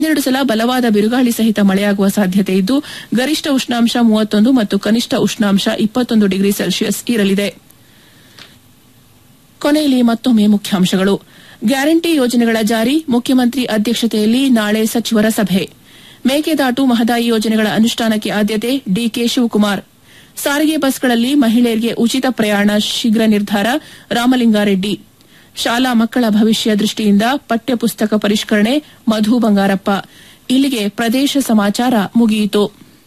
ಇನ್ನೆರಡು ಸಲ ಬಲವಾದ ಬಿರುಗಾಳಿ ಸಹಿತ ಮಳೆಯಾಗುವ ಸಾಧ್ಯತೆ ಇದ್ದು ಗರಿಷ್ಠ ಉಷ್ಣಾಂಶ ಮೂವತ್ತೊಂದು ಮತ್ತು ಕನಿಷ್ಠ ಉಷ್ಣಾಂಶ ಇಪ್ಪತ್ತೊಂದು ಡಿಗ್ರಿ ಸೆಲ್ಸಿಯಸ್ ಇರಲಿದೆ ಕೊನೆಯಲ್ಲಿ ಮತ್ತೊಮ್ಮೆ ಮುಖ್ಯಾಂಶಗಳು ಗ್ಯಾರಂಟಿ ಯೋಜನೆಗಳ ಜಾರಿ ಮುಖ್ಯಮಂತ್ರಿ ಅಧ್ಯಕ್ಷತೆಯಲ್ಲಿ ನಾಳೆ ಸಚಿವರ ಸಭೆ ಮೇಕೆದಾಟು ಮಹದಾಯಿ ಯೋಜನೆಗಳ ಅನುಷ್ಠಾನಕ್ಕೆ ಆದ್ಯತೆ ಡಿಕೆ ಶಿವಕುಮಾರ್ ಸಾರಿಗೆ ಬಸ್ಗಳಲ್ಲಿ ಮಹಿಳೆಯರಿಗೆ ಉಚಿತ ಪ್ರಯಾಣ ಶೀಘ್ರ ನಿರ್ಧಾರ ರಾಮಲಿಂಗಾರೆಡ್ಡಿ ಶಾಲಾ ಮಕ್ಕಳ ಭವಿಷ್ಯ ದೃಷ್ಟಿಯಿಂದ ಪಠ್ಯಪುಸ್ತಕ ಪರಿಷ್ಕರಣೆ ಮಧು ಬಂಗಾರಪ್ಪ ಇಲ್ಲಿಗೆ ಪ್ರದೇಶ ಸಮಾಚಾರ ಮುಗಿಯಿತು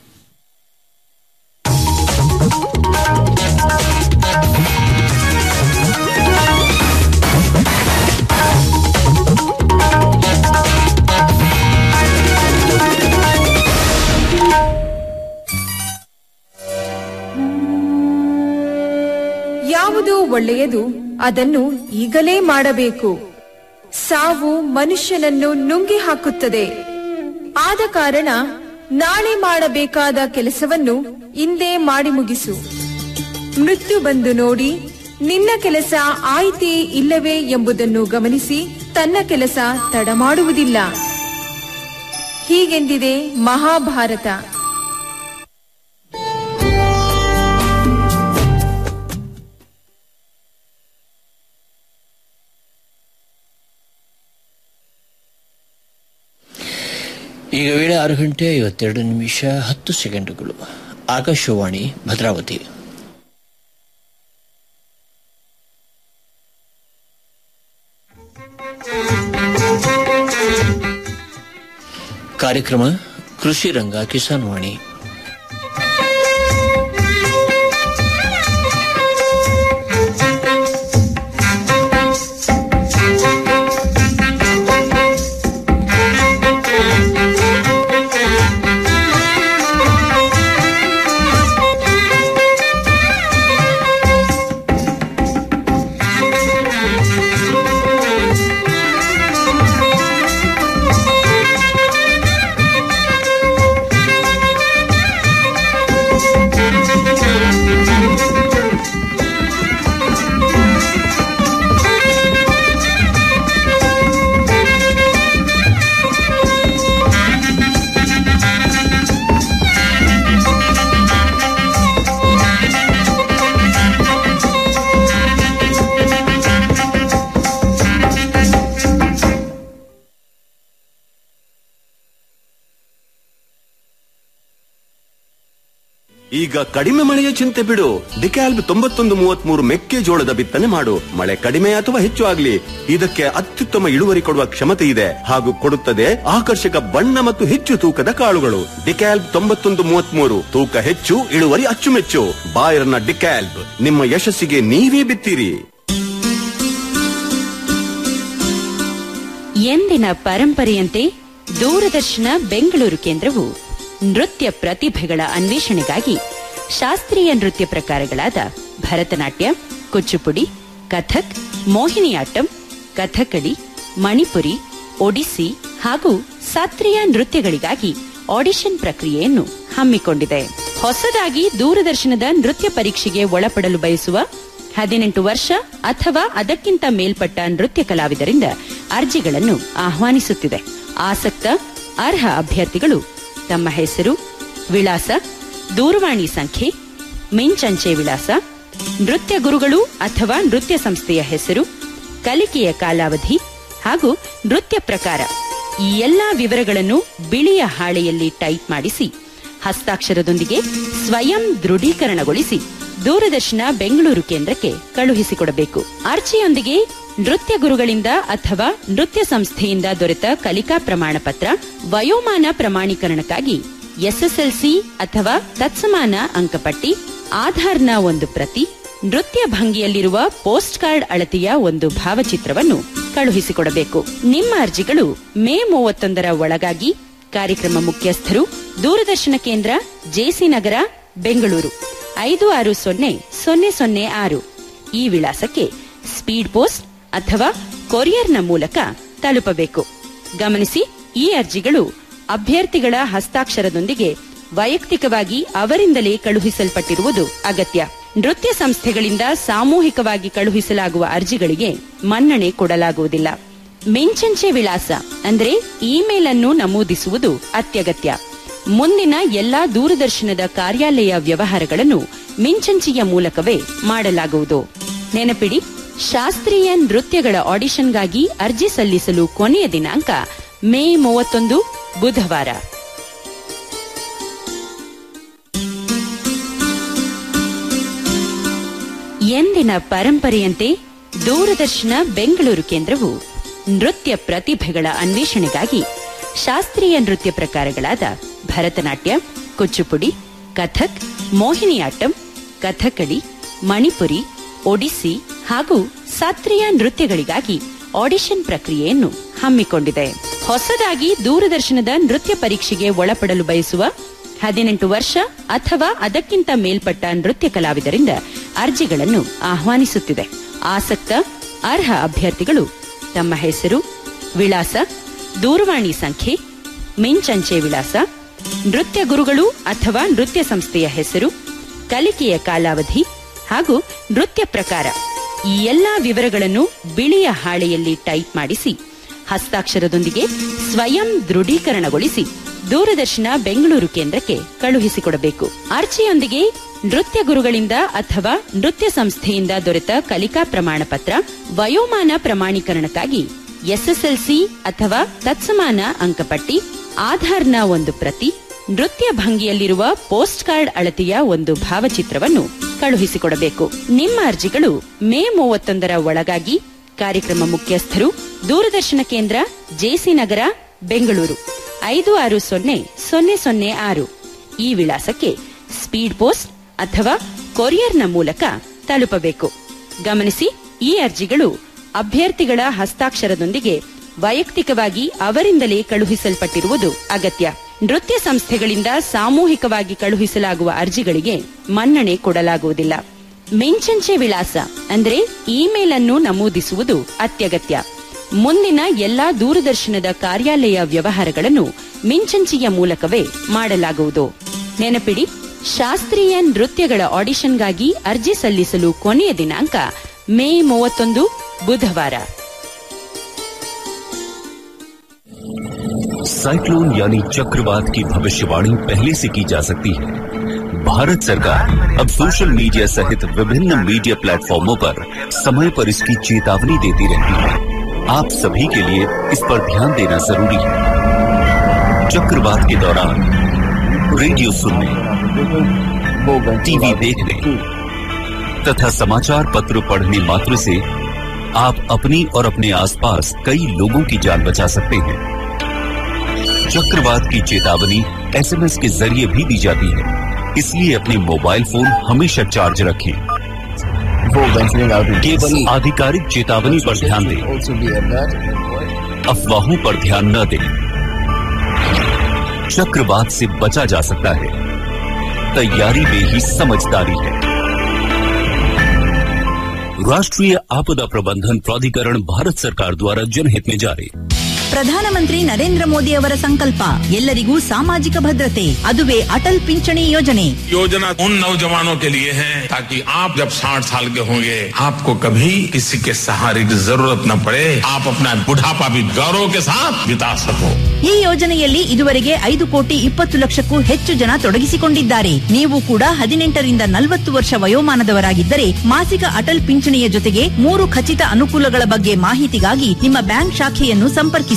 ಯಾವುದು ಒಳ್ಳೆಯದು ಅದನ್ನು ಈಗಲೇ ಮಾಡಬೇಕು ಸಾವು ಮನುಷ್ಯನನ್ನು ನುಂಗಿ ಹಾಕುತ್ತದೆ ಆದ ಕಾರಣ ನಾಳೆ ಮಾಡಬೇಕಾದ ಕೆಲಸವನ್ನು ಇಂದೇ ಮಾಡಿ ಮುಗಿಸು ಮೃತ್ಯು ಬಂದು ನೋಡಿ ನಿನ್ನ ಕೆಲಸ ಆಯ್ತೇ ಇಲ್ಲವೇ ಎಂಬುದನ್ನು ಗಮನಿಸಿ ತನ್ನ ಕೆಲಸ ತಡ ಮಾಡುವುದಿಲ್ಲ ಹೀಗೆಂದಿದೆ ಮಹಾಭಾರತ ಈಗ ವೇಳೆ ಆರು ಗಂಟೆ ಐವತ್ತೆರಡು ನಿಮಿಷ ಹತ್ತು ಸೆಕೆಂಡುಗಳು ಆಕಾಶವಾಣಿ ಭದ್ರಾವತಿ ಕಾರ್ಯಕ್ರಮ ಕೃಷಿ ರಂಗ ಕಿಸಾನ್ ವಾಣಿ ಈಗ ಕಡಿಮೆ ಮಳೆಯ ಚಿಂತೆ ಬಿಡು ಡಿಕ್ಯಾಲ್ಬ್ ತೊಂಬತ್ತೊಂದು ಮೂವತ್ಮೂರು ಮೆಕ್ಕೆಜೋಳದ ಬಿತ್ತನೆ ಮಾಡು ಮಳೆ ಕಡಿಮೆ ಅಥವಾ ಹೆಚ್ಚು ಆಗ್ಲಿ ಇದಕ್ಕೆ ಅತ್ಯುತ್ತಮ ಇಳುವರಿ ಕೊಡುವ ಕ್ಷಮತೆ ಇದೆ ಹಾಗೂ ಕೊಡುತ್ತದೆ ಆಕರ್ಷಕ ಬಣ್ಣ ಮತ್ತು ಹೆಚ್ಚು ತೂಕದ ಕಾಳುಗಳು ಡಿಕ್ಯಾಲ್ಬ್ ತೊಂಬತ್ತೊಂದು ಮೂವತ್ಮೂರು ತೂಕ ಹೆಚ್ಚು ಇಳುವರಿ ಅಚ್ಚುಮೆಚ್ಚು ಬಾಯರ್ನ ಡಿಕ್ಯಾಲ್ಬ್ ನಿಮ್ಮ ಯಶಸ್ಸಿಗೆ ನೀವೇ ಬಿತ್ತೀರಿ ಎಂದಿನ ಪರಂಪರೆಯಂತೆ ದೂರದರ್ಶನ ಬೆಂಗಳೂರು ಕೇಂದ್ರವು ನೃತ್ಯ ಪ್ರತಿಭೆಗಳ ಅನ್ವೇಷಣೆಗಾಗಿ ಶಾಸ್ತ್ರೀಯ ನೃತ್ಯ ಪ್ರಕಾರಗಳಾದ ಭರತನಾಟ್ಯ ಕುಚ್ಚುಪುಡಿ ಕಥಕ್ ಮೋಹಿನಿಯಾಟ್ಟಂ ಕಥಕಳಿ ಮಣಿಪುರಿ ಒಡಿಸ್ಸಿ ಹಾಗೂ ಶಾಸ್ತ್ರೀಯ ನೃತ್ಯಗಳಿಗಾಗಿ ಆಡಿಷನ್ ಪ್ರಕ್ರಿಯೆಯನ್ನು ಹಮ್ಮಿಕೊಂಡಿದೆ ಹೊಸದಾಗಿ ದೂರದರ್ಶನದ ನೃತ್ಯ ಪರೀಕ್ಷೆಗೆ ಒಳಪಡಲು ಬಯಸುವ ಹದಿನೆಂಟು ವರ್ಷ ಅಥವಾ ಅದಕ್ಕಿಂತ ಮೇಲ್ಪಟ್ಟ ನೃತ್ಯ ಕಲಾವಿದರಿಂದ ಅರ್ಜಿಗಳನ್ನು ಆಹ್ವಾನಿಸುತ್ತಿದೆ ಆಸಕ್ತ ಅರ್ಹ ಅಭ್ಯರ್ಥಿಗಳು ತಮ್ಮ ಹೆಸರು ವಿಳಾಸ ದೂರವಾಣಿ ಸಂಖ್ಯೆ ಮಿಂಚಂಚೆ ವಿಳಾಸ ನೃತ್ಯ ಗುರುಗಳು ಅಥವಾ ನೃತ್ಯ ಸಂಸ್ಥೆಯ ಹೆಸರು ಕಲಿಕೆಯ ಕಾಲಾವಧಿ ಹಾಗೂ ನೃತ್ಯ ಪ್ರಕಾರ ಈ ಎಲ್ಲಾ ವಿವರಗಳನ್ನು ಬಿಳಿಯ ಹಾಳೆಯಲ್ಲಿ ಟೈಪ್ ಮಾಡಿಸಿ ಹಸ್ತಾಕ್ಷರದೊಂದಿಗೆ ಸ್ವಯಂ ದೃಢೀಕರಣಗೊಳಿಸಿ ದೂರದರ್ಶನ ಬೆಂಗಳೂರು ಕೇಂದ್ರಕ್ಕೆ ಕಳುಹಿಸಿಕೊಡಬೇಕು ಅರ್ಜಿಯೊಂದಿಗೆ ನೃತ್ಯ ಗುರುಗಳಿಂದ ಅಥವಾ ನೃತ್ಯ ಸಂಸ್ಥೆಯಿಂದ ದೊರೆತ ಕಲಿಕಾ ಪ್ರಮಾಣ ಪತ್ರ ವಯೋಮಾನ ಪ್ರಮಾಣೀಕರಣಕ್ಕಾಗಿ ಎಸ್ಎಸ್ಎಲ್ಸಿ ಅಥವಾ ತತ್ಸಮಾನ ಅಂಕಪಟ್ಟಿ ಆಧಾರ್ನ ಒಂದು ಪ್ರತಿ ನೃತ್ಯ ಭಂಗಿಯಲ್ಲಿರುವ ಪೋಸ್ಟ್ ಕಾರ್ಡ್ ಅಳತೆಯ ಒಂದು ಭಾವಚಿತ್ರವನ್ನು ಕಳುಹಿಸಿಕೊಡಬೇಕು ನಿಮ್ಮ ಅರ್ಜಿಗಳು ಮೇ ಮೂವತ್ತೊಂದರ ಒಳಗಾಗಿ ಕಾರ್ಯಕ್ರಮ ಮುಖ್ಯಸ್ಥರು ದೂರದರ್ಶನ ಕೇಂದ್ರ ಜೆಸಿ ನಗರ ಬೆಂಗಳೂರು ಐದು ಆರು ಸೊನ್ನೆ ಸೊನ್ನೆ ಸೊನ್ನೆ ಆರು ಈ ವಿಳಾಸಕ್ಕೆ ಸ್ಪೀಡ್ ಪೋಸ್ಟ್ ಅಥವಾ ಕೊರಿಯರ್ನ ಮೂಲಕ ತಲುಪಬೇಕು ಗಮನಿಸಿ ಈ ಅರ್ಜಿಗಳು ಅಭ್ಯರ್ಥಿಗಳ ಹಸ್ತಾಕ್ಷರದೊಂದಿಗೆ ವೈಯಕ್ತಿಕವಾಗಿ ಅವರಿಂದಲೇ ಕಳುಹಿಸಲ್ಪಟ್ಟಿರುವುದು ಅಗತ್ಯ ನೃತ್ಯ ಸಂಸ್ಥೆಗಳಿಂದ ಸಾಮೂಹಿಕವಾಗಿ ಕಳುಹಿಸಲಾಗುವ ಅರ್ಜಿಗಳಿಗೆ ಮನ್ನಣೆ ಕೊಡಲಾಗುವುದಿಲ್ಲ ಮಿಂಚಂಚೆ ವಿಳಾಸ ಅಂದ್ರೆ ಇಮೇಲ್ ಅನ್ನು ನಮೂದಿಸುವುದು ಅತ್ಯಗತ್ಯ ಮುಂದಿನ ಎಲ್ಲಾ ದೂರದರ್ಶನದ ಕಾರ್ಯಾಲಯ ವ್ಯವಹಾರಗಳನ್ನು ಮಿಂಚಂಚೆಯ ಮೂಲಕವೇ ಮಾಡಲಾಗುವುದು ನೆನಪಿಡಿ ಶಾಸ್ತ್ರೀಯ ನೃತ್ಯಗಳ ಆಡಿಷನ್ಗಾಗಿ ಅರ್ಜಿ ಸಲ್ಲಿಸಲು ಕೊನೆಯ ದಿನಾಂಕ ಮೇ ಮೂವತ್ತೊಂದು ಬುಧವಾರ ಎಂದಿನ ಪರಂಪರೆಯಂತೆ ದೂರದರ್ಶನ ಬೆಂಗಳೂರು ಕೇಂದ್ರವು ನೃತ್ಯ ಪ್ರತಿಭೆಗಳ ಅನ್ವೇಷಣೆಗಾಗಿ ಶಾಸ್ತ್ರೀಯ ನೃತ್ಯ ಪ್ರಕಾರಗಳಾದ ಭರತನಾಟ್ಯ ಕುಚ್ಚುಪುಡಿ ಕಥಕ್ ಮೋಹಿನಿಯಾಟ್ಟಂ ಕಥಕಳಿ ಮಣಿಪುರಿ ಒಡಿಸ್ಸಿ ಹಾಗೂ ಶಾಸ್ತ್ರೀಯ ನೃತ್ಯಗಳಿಗಾಗಿ ಆಡಿಷನ್ ಪ್ರಕ್ರಿಯೆಯನ್ನು ಹಮ್ಮಿಕೊಂಡಿದೆ ಹೊಸದಾಗಿ ದೂರದರ್ಶನದ ನೃತ್ಯ ಪರೀಕ್ಷೆಗೆ ಒಳಪಡಲು ಬಯಸುವ ಹದಿನೆಂಟು ವರ್ಷ ಅಥವಾ ಅದಕ್ಕಿಂತ ಮೇಲ್ಪಟ್ಟ ನೃತ್ಯ ಕಲಾವಿದರಿಂದ ಅರ್ಜಿಗಳನ್ನು ಆಹ್ವಾನಿಸುತ್ತಿದೆ ಆಸಕ್ತ ಅರ್ಹ ಅಭ್ಯರ್ಥಿಗಳು ತಮ್ಮ ಹೆಸರು ವಿಳಾಸ ದೂರವಾಣಿ ಸಂಖ್ಯೆ ಮಿಂಚಂಚೆ ವಿಳಾಸ ನೃತ್ಯ ಗುರುಗಳು ಅಥವಾ ನೃತ್ಯ ಸಂಸ್ಥೆಯ ಹೆಸರು ಕಲಿಕೆಯ ಕಾಲಾವಧಿ ಹಾಗೂ ನೃತ್ಯ ಪ್ರಕಾರ ಈ ಎಲ್ಲಾ ವಿವರಗಳನ್ನು ಬಿಳಿಯ ಹಾಳೆಯಲ್ಲಿ ಟೈಪ್ ಮಾಡಿಸಿ ಹಸ್ತಾಕ್ಷರದೊಂದಿಗೆ ಸ್ವಯಂ ದೃಢೀಕರಣಗೊಳಿಸಿ ದೂರದರ್ಶನ ಬೆಂಗಳೂರು ಕೇಂದ್ರಕ್ಕೆ ಕಳುಹಿಸಿಕೊಡಬೇಕು ಅರ್ಜಿಯೊಂದಿಗೆ ನೃತ್ಯ ಗುರುಗಳಿಂದ ಅಥವಾ ನೃತ್ಯ ಸಂಸ್ಥೆಯಿಂದ ದೊರೆತ ಕಲಿಕಾ ಪ್ರಮಾಣ ಪತ್ರ ವಯೋಮಾನ ಪ್ರಮಾಣೀಕರಣಕ್ಕಾಗಿ ಎಸ್ಎಸ್ಎಲ್ಸಿ ಅಥವಾ ತತ್ಸಮಾನ ಅಂಕಪಟ್ಟಿ ಆಧಾರ್ನ ಒಂದು ಪ್ರತಿ ನೃತ್ಯ ಭಂಗಿಯಲ್ಲಿರುವ ಪೋಸ್ಟ್ ಕಾರ್ಡ್ ಅಳತೆಯ ಒಂದು ಭಾವಚಿತ್ರವನ್ನು ಕಳುಹಿಸಿಕೊಡಬೇಕು ನಿಮ್ಮ ಅರ್ಜಿಗಳು ಮೇ ಮೂವತ್ತೊಂದರ ಒಳಗಾಗಿ ಕಾರ್ಯಕ್ರಮ ಮುಖ್ಯಸ್ಥರು ದೂರದರ್ಶನ ಕೇಂದ್ರ ಜೆಸಿ ನಗರ ಬೆಂಗಳೂರು ಐದು ಆರು ಸೊನ್ನೆ ಸೊನ್ನೆ ಸೊನ್ನೆ ಆರು ಈ ವಿಳಾಸಕ್ಕೆ ಸ್ಪೀಡ್ ಪೋಸ್ಟ್ ಅಥವಾ ಕೊರಿಯರ್ನ ಮೂಲಕ ತಲುಪಬೇಕು ಗಮನಿಸಿ ಈ ಅರ್ಜಿಗಳು ಅಭ್ಯರ್ಥಿಗಳ ಹಸ್ತಾಕ್ಷರದೊಂದಿಗೆ ವೈಯಕ್ತಿಕವಾಗಿ ಅವರಿಂದಲೇ ಕಳುಹಿಸಲ್ಪಟ್ಟಿರುವುದು ಅಗತ್ಯ ನೃತ್ಯ ಸಂಸ್ಥೆಗಳಿಂದ ಸಾಮೂಹಿಕವಾಗಿ ಕಳುಹಿಸಲಾಗುವ ಅರ್ಜಿಗಳಿಗೆ ಮನ್ನಣೆ ಕೊಡಲಾಗುವುದಿಲ್ಲ ಮಿಂಚಂಚೆ ವಿಳಾಸ ಅಂದ್ರೆ ಇಮೇಲ್ ಅನ್ನು ನಮೂದಿಸುವುದು ಅತ್ಯಗತ್ಯ ಮುಂದಿನ ಎಲ್ಲಾ ದೂರದರ್ಶನದ ಕಾರ್ಯಾಲಯ ವ್ಯವಹಾರಗಳನ್ನು ಮಿಂಚಂಚೆಯ ಮೂಲಕವೇ ಮಾಡಲಾಗುವುದು ನೆನಪಿಡಿ ಶಾಸ್ತ್ರೀಯ ನೃತ್ಯಗಳ ಆಡಿಷನ್ಗಾಗಿ ಅರ್ಜಿ ಸಲ್ಲಿಸಲು ಕೊನೆಯ ದಿನಾಂಕ ಮೇ ಮೂವತ್ತೊಂದು ಬುಧವಾರ साइक्लोन यानी चक्रवात की भविष्यवाणी पहले से की जा सकती है भारत सरकार अब सोशल मीडिया सहित विभिन्न मीडिया प्लेटफॉर्मों पर समय पर इसकी चेतावनी देती रहती है आप सभी के लिए इस पर ध्यान देना जरूरी है चक्रवात के दौरान रेडियो सुनने टीवी देखने तथा समाचार पत्र पढ़ने मात्र से आप अपनी और अपने आसपास कई लोगों की जान बचा सकते हैं चक्रवात की चेतावनी एसएमएस के जरिए भी दी जाती है इसलिए अपने मोबाइल फोन हमेशा चार्ज रखें केवल आधिकारिक चेतावनी पर ध्यान दें अफवाहों पर ध्यान न दें चक्रवात से बचा जा सकता है तैयारी में ही समझदारी है राष्ट्रीय आपदा प्रबंधन प्राधिकरण भारत सरकार द्वारा जनहित में जारी ಪ್ರಧಾನಮಂತ್ರಿ ನರೇಂದ್ರ ಮೋದಿ ಅವರ ಸಂಕಲ್ಪ ಎಲ್ಲರಿಗೂ ಸಾಮಾಜಿಕ ಭದ್ರತೆ ಅದುವೇ ಅಟಲ್ ಪಿಂಚಣಿ ಯೋಜನೆ योजना उन नौजवानों के लिए है ताकि आप जब 60 साल के होंगे आपको कभी किसी के सहारे की जरूरत न पड़े आप अपना बुढ़ापा भी गौरव के साथ बिता सको ಈ ಯೋಜನೆಯಲ್ಲಿ ಇದುವರೆಗೆ ಐದು ಕೋಟಿ ಇಪ್ಪತ್ತು ಲಕ್ಷಕ್ಕೂ ಹೆಚ್ಚು ಜನ ತೊಡಗಿಸಿಕೊಂಡಿದ್ದಾರೆ ನೀವು ಕೂಡ ಹದಿನೆಂಟರಿಂದ ನಲವತ್ತು ವರ್ಷ ವಯೋಮಾನದವರಾಗಿದ್ದರೆ ಮಾಸಿಕ ಅಟಲ್ ಪಿಂಚಣಿಯ ಜೊತೆಗೆ ಮೂರು ಖಚಿತ ಅನುಕೂಲಗಳ ಬಗ್ಗೆ ಮಾಹಿತಿಗಾಗಿ ನಿಮ್ಮ ಬ್ಯಾಂಕ್ ಶಾಖೆಯನ್ನು ಸಂಪರ್ಕಿಸಿ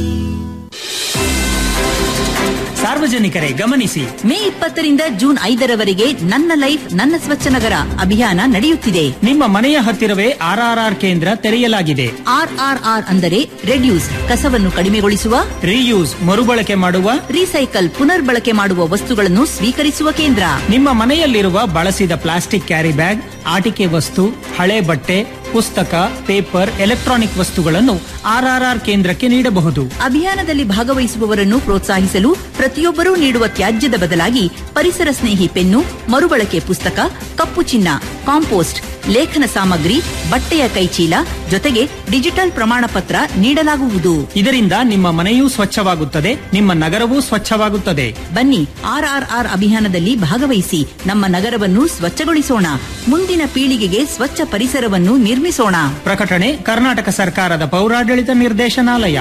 ಸಾರ್ವಜನಿಕರೇ ಗಮನಿಸಿ ಮೇ ಇಪ್ಪತ್ತರಿಂದ ಜೂನ್ ಐದರವರೆಗೆ ನನ್ನ ಲೈಫ್ ನನ್ನ ಸ್ವಚ್ಛ ನಗರ ಅಭಿಯಾನ ನಡೆಯುತ್ತಿದೆ ನಿಮ್ಮ ಮನೆಯ ಹತ್ತಿರವೇ ಆರ್ಆರ್ಆರ್ ಕೇಂದ್ರ ತೆರೆಯಲಾಗಿದೆ ಆರ್ಆರ್ಆರ್ ಅಂದರೆ ರೆಡ್ಯೂಸ್ ಕಸವನ್ನು ಕಡಿಮೆಗೊಳಿಸುವ ರೀಯೂಸ್ ಮರುಬಳಕೆ ಮಾಡುವ ರೀಸೈಕಲ್ ಪುನರ್ಬಳಕೆ ಮಾಡುವ ವಸ್ತುಗಳನ್ನು ಸ್ವೀಕರಿಸುವ ಕೇಂದ್ರ ನಿಮ್ಮ ಮನೆಯಲ್ಲಿರುವ ಬಳಸಿದ ಪ್ಲಾಸ್ಟಿಕ್ ಕ್ಯಾರಿ ಬ್ಯಾಗ್ ಆಟಿಕೆ ವಸ್ತು ಹಳೆ ಬಟ್ಟೆ ಪುಸ್ತಕ ಪೇಪರ್ ಎಲೆಕ್ಟ್ರಾನಿಕ್ ವಸ್ತುಗಳನ್ನು ಆರ್ಆರ್ಆರ್ ಕೇಂದ್ರಕ್ಕೆ ನೀಡಬಹುದು ಅಭಿಯಾನದಲ್ಲಿ ಭಾಗವಹಿಸುವವರನ್ನು ಪ್ರೋತ್ಸಾಹಿಸಲು ಪ್ರತಿಯೊಬ್ಬರೂ ನೀಡುವ ತ್ಯಾಜ್ಯದ ಬದಲಾಗಿ ಪರಿಸರ ಸ್ನೇಹಿ ಪೆನ್ನು ಮರುಬಳಕೆ ಪುಸ್ತಕ ಕಪ್ಪು ಚಿನ್ನ ಕಾಂಪೋಸ್ಟ್ ಲೇಖನ ಸಾಮಗ್ರಿ ಬಟ್ಟೆಯ ಕೈಚೀಲ ಜೊತೆಗೆ ಡಿಜಿಟಲ್ ಪ್ರಮಾಣ ಪತ್ರ ನೀಡಲಾಗುವುದು ಇದರಿಂದ ನಿಮ್ಮ ಮನೆಯೂ ಸ್ವಚ್ಛವಾಗುತ್ತದೆ ನಿಮ್ಮ ನಗರವೂ ಸ್ವಚ್ಛವಾಗುತ್ತದೆ ಬನ್ನಿ ಆರ್ಆರ್ಆರ್ ಅಭಿಯಾನದಲ್ಲಿ ಭಾಗವಹಿಸಿ ನಮ್ಮ ನಗರವನ್ನು ಸ್ವಚ್ಛಗೊಳಿಸೋಣ ಮುಂದಿನ ಪೀಳಿಗೆಗೆ ಸ್ವಚ್ಛ ಪರಿಸರವನ್ನು ನಿರ್ಮಿಸೋಣ ಪ್ರಕಟಣೆ ಕರ್ನಾಟಕ ಸರ್ಕಾರದ ಪೌರಾಡಳಿತ ನಿರ್ದೇಶನಾಲಯ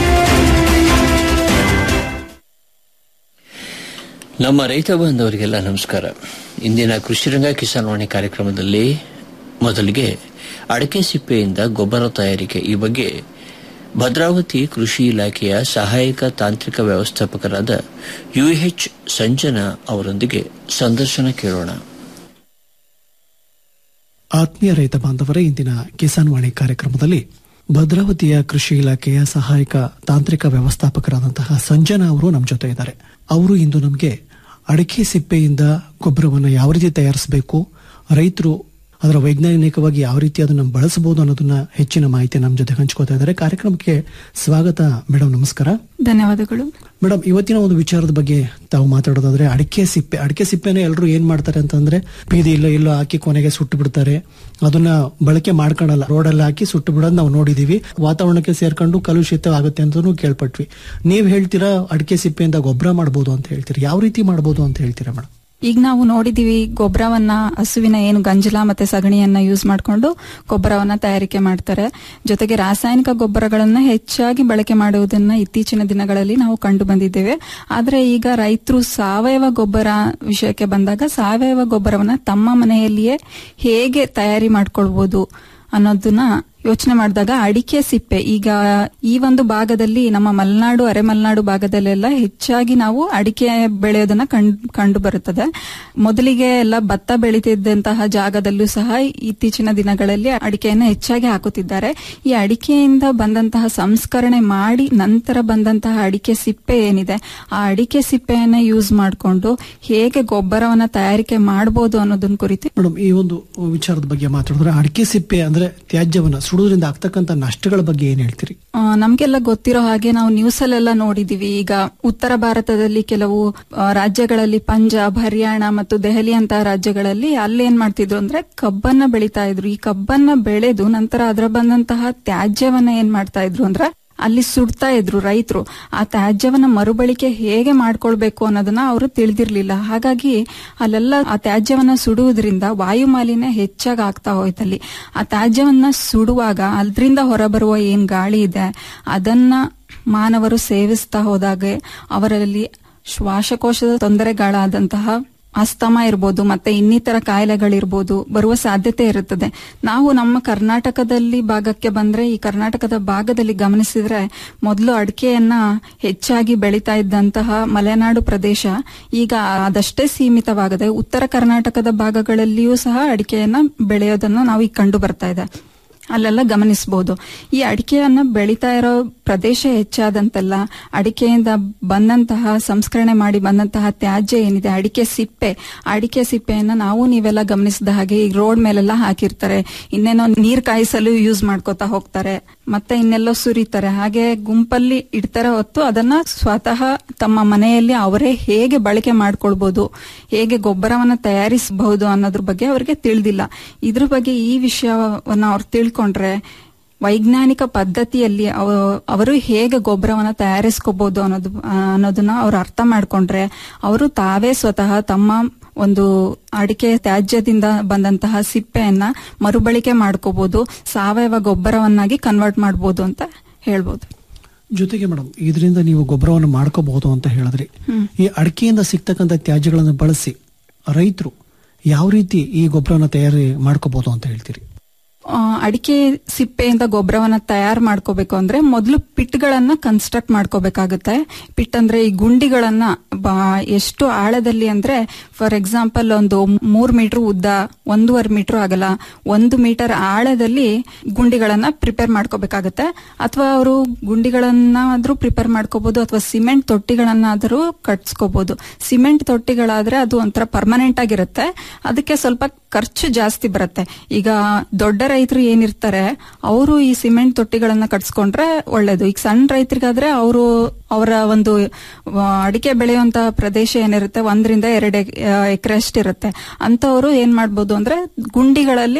ನಮ್ಮ ರೈತ ಬಾಂಧವರಿಗೆಲ್ಲ ನಮಸ್ಕಾರ ಇಂದಿನ ಕೃಷಿರಂಗ ಕಿಸಾನ್ ವಾಣಿ ಕಾರ್ಯಕ್ರಮದಲ್ಲಿ ಮೊದಲಿಗೆ ಅಡಕೆ ಸಿಪ್ಪೆಯಿಂದ ಗೊಬ್ಬರ ತಯಾರಿಕೆ ಈ ಬಗ್ಗೆ ಭದ್ರಾವತಿ ಕೃಷಿ ಇಲಾಖೆಯ ಸಹಾಯಕ ತಾಂತ್ರಿಕ ವ್ಯವಸ್ಥಾಪಕರಾದ ಯುಎಚ್ ಸಂಜನಾ ಅವರೊಂದಿಗೆ ಸಂದರ್ಶನ ಕೇಳೋಣ ಆತ್ಮೀಯ ರೈತ ಬಾಂಧವರೇ ಇಂದಿನ ಕಿಸಾನ್ ವಾಣಿ ಕಾರ್ಯಕ್ರಮದಲ್ಲಿ ಭದ್ರಾವತಿಯ ಕೃಷಿ ಇಲಾಖೆಯ ಸಹಾಯಕ ತಾಂತ್ರಿಕ ವ್ಯವಸ್ಥಾಪಕರಾದಂತಹ ಸಂಜನಾ ಅವರು ನಮ್ಮ ಜೊತೆ ಇದ್ದಾರೆ ಅವರು ಇಂದು ನಮಗೆ ಅಡಿಕೆ ಸಿಪ್ಪೆಯಿಂದ ಗೊಬ್ಬರವನ್ನು ಯಾವ ರೀತಿ ತಯಾರಿಸಬೇಕು ರೈತರು ಅದರ ವೈಜ್ಞಾನಿಕವಾಗಿ ಯಾವ ರೀತಿ ಅದನ್ನು ಬಳಸಬಹುದು ಅನ್ನೋದನ್ನ ಹೆಚ್ಚಿನ ಮಾಹಿತಿ ನಮ್ಮ ಜೊತೆ ಹಂಚ್ಕೋತಾ ಇದ್ದಾರೆ ಕಾರ್ಯಕ್ರಮಕ್ಕೆ ಸ್ವಾಗತ ಮೇಡಮ್ ನಮಸ್ಕಾರ ಧನ್ಯವಾದಗಳು ಮೇಡಮ್ ಇವತ್ತಿನ ಒಂದು ವಿಚಾರದ ಬಗ್ಗೆ ತಾವು ಮಾತಾಡೋದಾದ್ರೆ ಅಡಿಕೆ ಸಿಪ್ಪೆ ಅಡಿಕೆ ಸಿಪ್ಪೆನ ಎಲ್ಲರೂ ಏನ್ ಮಾಡ್ತಾರೆ ಅಂತಂದ್ರೆ ಬೀದಿ ಇಲ್ಲ ಇಲ್ಲೋ ಹಾಕಿ ಕೊನೆಗೆ ಸುಟ್ಟು ಬಿಡ್ತಾರೆ ಅದನ್ನ ಬಳಕೆ ಮಾಡ್ಕೊಳಲ್ಲ ರೋಡಲ್ಲಿ ಹಾಕಿ ಸುಟ್ಟು ಬಿಡೋದು ನಾವು ನೋಡಿದೀವಿ ವಾತಾವರಣಕ್ಕೆ ಸೇರ್ಕೊಂಡು ಕಲುಷಿತ ಆಗುತ್ತೆ ಅಂತಾನು ಕೇಳ್ಪಟ್ವಿ ನೀವ್ ಹೇಳ್ತೀರಾ ಅಡಿಕೆ ಸಿಪ್ಪೆಯಿಂದ ಗೊಬ್ಬರ ಮಾಡ್ಬೋದು ಅಂತ ಹೇಳ್ತೀರಾ ಯಾವ ರೀತಿ ಮಾಡ್ಬೋದು ಅಂತ ಹೇಳ್ತೀರಾ ಮೇಡಮ್ ಈಗ ನಾವು ನೋಡಿದೀವಿ ಗೊಬ್ಬರವನ್ನ ಹಸುವಿನ ಏನು ಗಂಜಲ ಮತ್ತೆ ಸಗಣಿಯನ್ನ ಯೂಸ್ ಮಾಡಿಕೊಂಡು ಗೊಬ್ಬರವನ್ನ ತಯಾರಿಕೆ ಮಾಡ್ತಾರೆ ಜೊತೆಗೆ ರಾಸಾಯನಿಕ ಗೊಬ್ಬರಗಳನ್ನ ಹೆಚ್ಚಾಗಿ ಬಳಕೆ ಮಾಡುವುದನ್ನ ಇತ್ತೀಚಿನ ದಿನಗಳಲ್ಲಿ ನಾವು ಕಂಡು ಬಂದಿದ್ದೇವೆ ಆದ್ರೆ ಈಗ ರೈತರು ಸಾವಯವ ಗೊಬ್ಬರ ವಿಷಯಕ್ಕೆ ಬಂದಾಗ ಸಾವಯವ ಗೊಬ್ಬರವನ್ನ ತಮ್ಮ ಮನೆಯಲ್ಲಿಯೇ ಹೇಗೆ ತಯಾರಿ ಮಾಡ್ಕೊಳ್ಬಹುದು ಅನ್ನೋದನ್ನ ಯೋಚನೆ ಮಾಡಿದಾಗ ಅಡಿಕೆ ಸಿಪ್ಪೆ ಈಗ ಈ ಒಂದು ಭಾಗದಲ್ಲಿ ನಮ್ಮ ಮಲೆನಾಡು ಅರೆ ಮಲೆನಾಡು ಭಾಗದಲ್ಲೆಲ್ಲ ಹೆಚ್ಚಾಗಿ ನಾವು ಅಡಿಕೆ ಬೆಳೆಯೋದನ್ನ ಕಂಡು ಬರುತ್ತದೆ ಮೊದಲಿಗೆ ಎಲ್ಲ ಭತ್ತ ಬೆಳೀತಿದ್ದಂತಹ ಜಾಗದಲ್ಲೂ ಸಹ ಇತ್ತೀಚಿನ ದಿನಗಳಲ್ಲಿ ಅಡಿಕೆಯನ್ನ ಹೆಚ್ಚಾಗಿ ಹಾಕುತ್ತಿದ್ದಾರೆ ಈ ಅಡಿಕೆಯಿಂದ ಬಂದಂತಹ ಸಂಸ್ಕರಣೆ ಮಾಡಿ ನಂತರ ಬಂದಂತಹ ಅಡಿಕೆ ಸಿಪ್ಪೆ ಏನಿದೆ ಆ ಅಡಿಕೆ ಸಿಪ್ಪೆಯನ್ನ ಯೂಸ್ ಮಾಡಿಕೊಂಡು ಹೇಗೆ ಗೊಬ್ಬರವನ್ನ ತಯಾರಿಕೆ ಮಾಡಬಹುದು ಅನ್ನೋದನ್ನ ಕುರಿತು ಮೇಡಮ್ ಈ ಒಂದು ವಿಚಾರದ ಬಗ್ಗೆ ಮಾತಾಡಿದ್ರೆ ಅಡಿಕೆ ಸಿಪ್ಪೆ ಅಂದ್ರೆ ತ್ಯಾಜ್ಯವನ್ನ ಸುಡುವುದರಿಂದ ಆಗ್ತಕ್ಕಂಥ ನಷ್ಟಗಳ ಬಗ್ಗೆ ಏನ್ ಹೇಳ್ತೀರಿ ಆ, ನಮ್ಗೆಲ್ಲ ಗೊತ್ತಿರೋ ಹಾಗೆ ನಾವು ನ್ಯೂಸ್ ಅಲ್ಲೆಲ್ಲ ನೋಡಿದೀವಿ ಈಗ ಉತ್ತರ ಭಾರತದಲ್ಲಿ ಕೆಲವು ಆ, ರಾಜ್ಯಗಳಲ್ಲಿ ಪಂಜಾಬ್ ಹರಿಯಾಣ ಮತ್ತು ದೆಹಲಿ ಅಂತಹ ರಾಜ್ಯಗಳಲ್ಲಿ ಅಲ್ಲಿ ಏನ್ ಮಾಡ್ತಿದ್ರು ಅಂದ್ರೆ ಕಬ್ಬನ್ನ ಬೆಳಿತಾ ಇದ್ರು ಈ ಕಬ್ಬನ್ನ ಬೆಳೆದು ನಂತರ ಅದರ ಬಂದಂತಹ ತ್ಯಾಜ್ಯವನ್ನ ಏನ್ ಮಾಡ್ತಾ ಇದ್ರು ಅಂದ್ರೆ ಅಲ್ಲಿ ಸುಡ್ತಾ ಇದ್ರು ರೈತರು ಆ ತ್ಯಾಜ್ಯವನ್ನ ಮರುಬಳಿಕೆ ಹೇಗೆ ಮಾಡ್ಕೊಳ್ಬೇಕು ಅನ್ನೋದನ್ನ ಅವರು ತಿಳಿದಿರ್ಲಿಲ್ಲ ಹಾಗಾಗಿ ಅಲ್ಲೆಲ್ಲ ಆ ತ್ಯಾಜ್ಯವನ್ನ ಸುಡುವುದರಿಂದ ವಾಯು ಮಾಲಿನ್ಯ ಹೆಚ್ಚಾಗಿ ಆಗ್ತಾ ಹೋಯ್ತಲ್ಲಿ ಆ ತ್ಯಾಜ್ಯವನ್ನ ಸುಡುವಾಗ ಅದರಿಂದ ಹೊರಬರುವ ಏನ್ ಗಾಳಿ ಇದೆ ಅದನ್ನ ಮಾನವರು ಸೇವಿಸ್ತಾ ಹೋದಾಗೆ ಅವರಲ್ಲಿ ಶ್ವಾಸಕೋಶದ ತೊಂದರೆಗಳಾದಂತಹ ಅಸ್ತಮ ಇರ್ಬೋದು ಮತ್ತೆ ಇನ್ನಿತರ ಕಾಯಿಲೆಗಳಿರ್ಬೋದು ಬರುವ ಸಾಧ್ಯತೆ ಇರುತ್ತದೆ ನಾವು ನಮ್ಮ ಕರ್ನಾಟಕದಲ್ಲಿ ಭಾಗಕ್ಕೆ ಬಂದ್ರೆ ಈ ಕರ್ನಾಟಕದ ಭಾಗದಲ್ಲಿ ಗಮನಿಸಿದ್ರೆ ಮೊದಲು ಅಡಿಕೆಯನ್ನ ಹೆಚ್ಚಾಗಿ ಬೆಳೀತಾ ಇದ್ದಂತಹ ಮಲೆನಾಡು ಪ್ರದೇಶ ಈಗ ಅದಷ್ಟೇ ಸೀಮಿತವಾಗದೆ ಉತ್ತರ ಕರ್ನಾಟಕದ ಭಾಗಗಳಲ್ಲಿಯೂ ಸಹ ಅಡಿಕೆಯನ್ನ ಬೆಳೆಯೋದನ್ನ ನಾವು ಈಗ ಕಂಡು ಬರ್ತಾ ಇದೆ ಅಲ್ಲೆಲ್ಲ ಗಮನಿಸಬಹುದು ಈ ಅಡಿಕೆಯನ್ನ ಬೆಳೀತಾ ಇರೋ ಪ್ರದೇಶ ಹೆಚ್ಚಾದಂತೆಲ್ಲ ಅಡಿಕೆಯಿಂದ ಬಂದಂತಹ ಸಂಸ್ಕರಣೆ ಮಾಡಿ ಬಂದಂತಹ ತ್ಯಾಜ್ಯ ಏನಿದೆ ಅಡಿಕೆ ಸಿಪ್ಪೆ ಅಡಿಕೆ ಸಿಪ್ಪೆಯನ್ನ ನಾವು ನೀವೆಲ್ಲ ಗಮನಿಸಿದ ಹಾಗೆ ಈಗ ರೋಡ್ ಮೇಲೆಲ್ಲ ಹಾಕಿರ್ತಾರೆ ಇನ್ನೇನೋ ನೀರ್ ಕಾಯಿಸಲು ಯೂಸ್ ಮಾಡ್ಕೋತಾ ಹೋಗ್ತಾರೆ ಮತ್ತೆ ಇನ್ನೆಲ್ಲೋ ಸುರಿತಾರೆ ಹಾಗೆ ಗುಂಪಲ್ಲಿ ಇಡ್ತಾರೆ ಹೊತ್ತು ಅದನ್ನ ಸ್ವತಃ ತಮ್ಮ ಮನೆಯಲ್ಲಿ ಅವರೇ ಹೇಗೆ ಬಳಕೆ ಮಾಡ್ಕೊಳ್ಬಹುದು ಹೇಗೆ ಗೊಬ್ಬರವನ್ನ ತಯಾರಿಸಬಹುದು ಅನ್ನೋದ್ರ ಬಗ್ಗೆ ಅವರಿಗೆ ತಿಳಿದಿಲ್ಲ ಇದ್ರ ಬಗ್ಗೆ ಈ ವಿಷಯವನ್ನ ಅವ್ರು ತಿಳ್ಕೊಂಡ್ರೆ ವೈಜ್ಞಾನಿಕ ಪದ್ಧತಿಯಲ್ಲಿ ಅವ- ಅವರು ಹೇಗೆ ಗೊಬ್ಬರವನ್ನ ತಯಾರಿಸ್ಕೋಬಹುದು ಅನ್ನೋದು ಅನ್ನೋದನ್ನ ಅವ್ರು ಅರ್ಥ ಮಾಡ್ಕೊಂಡ್ರೆ ಅವರು ತಾವೇ ಸ್ವತಃ ತಮ್ಮ ಒಂದು ಅಡಿಕೆ ತ್ಯಾಜ್ಯದಿಂದ ಬಂದಂತಹ ಸಿಪ್ಪೆಯನ್ನ ಮರುಬಳಕೆ ಮಾಡ್ಕೋಬಹುದು ಸಾವಯವ ಗೊಬ್ಬರವನ್ನಾಗಿ ಕನ್ವರ್ಟ್ ಮಾಡಬಹುದು ಅಂತ ಹೇಳ್ಬೋದು ಜೊತೆಗೆ ಮೇಡಮ್ ಇದರಿಂದ ನೀವು ಗೊಬ್ಬರವನ್ನು ಮಾಡ್ಕೋಬಹುದು ಅಂತ ಹೇಳಿದ್ರಿ ಈ ಅಡಿಕೆಯಿಂದ ಸಿಗ್ತಕ್ಕಂಥ ತ್ಯಾಜ್ಯಗಳನ್ನು ಬಳಸಿ ರೈತರು ಯಾವ ರೀತಿ ಈ ಗೊಬ್ಬರವನ್ನು ತಯಾರಿ ಮಾಡ್ಕೋಬಹುದು ಅಂತ ಹೇಳ್ತೀರಿ ಆ, ಅಡಿಕೆ ಸಿಪ್ಪೆಯಿಂದ ಗೊಬ್ಬರವನ್ನ ತಯಾರು ಮಾಡ್ಕೋಬೇಕು ಅಂದ್ರೆ ಮೊದಲು ಪಿಟ್ಗಳನ್ನ ಕನ್ಸ್ಟ್ರಕ್ಟ್ ಮಾಡ್ಕೋಬೇಕಾಗುತ್ತೆ ಪಿಟ್ ಅಂದ್ರೆ ಈ ಗುಂಡಿಗಳನ್ನ ಬಾ- ಎಷ್ಟು ಆಳದಲ್ಲಿ ಅಂದ್ರೆ ಫಾರ್ ಎಕ್ಸಾಂಪಲ್ ಒಂದು ಮೂರ್ ಮೀಟರ್ ಉದ್ದ ಒಂದೂವರೆ ಮೀಟರ್ ಆಗಲ್ಲ ಒಂದು ಮೀಟರ್ ಆಳದಲ್ಲಿ ಗುಂಡಿಗಳನ್ನ ಪ್ರಿಪೇರ್ ಮಾಡ್ಕೋಬೇಕಾಗತ್ತೆ ಅಥವಾ ಅವರು ಗುಂಡಿಗಳನ್ನಾದ್ರೂ ಪ್ರಿಪೇರ್ ಮಾಡ್ಕೋಬಹುದು ಅಥವಾ ಸಿಮೆಂಟ್ ತೊಟ್ಟಿಗಳನ್ನಾದರೂ ಕಟ್ಸ್ಕೋಬಹುದು ಸಿಮೆಂಟ್ ತೊಟ್ಟಿಗಳಾದ್ರೆ ಅದು ಒಂಥರ ಪರ್ಮನೆಂಟ್ ಆಗಿರುತ್ತೆ ಅದಕ್ಕೆ ಸ್ವಲ್ಪ ಖರ್ಚು ಜಾಸ್ತಿ ಬರುತ್ತೆ ಈಗ ದೊಡ್ಡ ರೈತರು ಏನಿರ್ತಾರೆ ಅವರು ಈ ಸಿಮೆಂಟ್ ತೊಟ್ಟಿಗಳನ್ನ ಕಟ್ಸ್ಕೊಂಡ್ರೆ ಒಳ್ಳೇದು ಈಗ ಸಣ್ಣ ರೈತರಿಗಾದ್ರೆ ಅವರು ಅವರ ಒಂದು ಆ, ಅಡಿಕೆ ಬೆಳೆಯುವಂತ ಪ್ರದೇಶ ಏನಿರುತ್ತೆ ಒಂದರಿಂದ ಎರಡು ಎಕರೆ ಅಷ್ಟಿರುತ್ತೆ ಅಂತವರು ಏನ್ ಮಾಡ್ಬೋದು ಅಂದ್ರೆ ಗುಂಡಿಗಳಲ್ಲಿ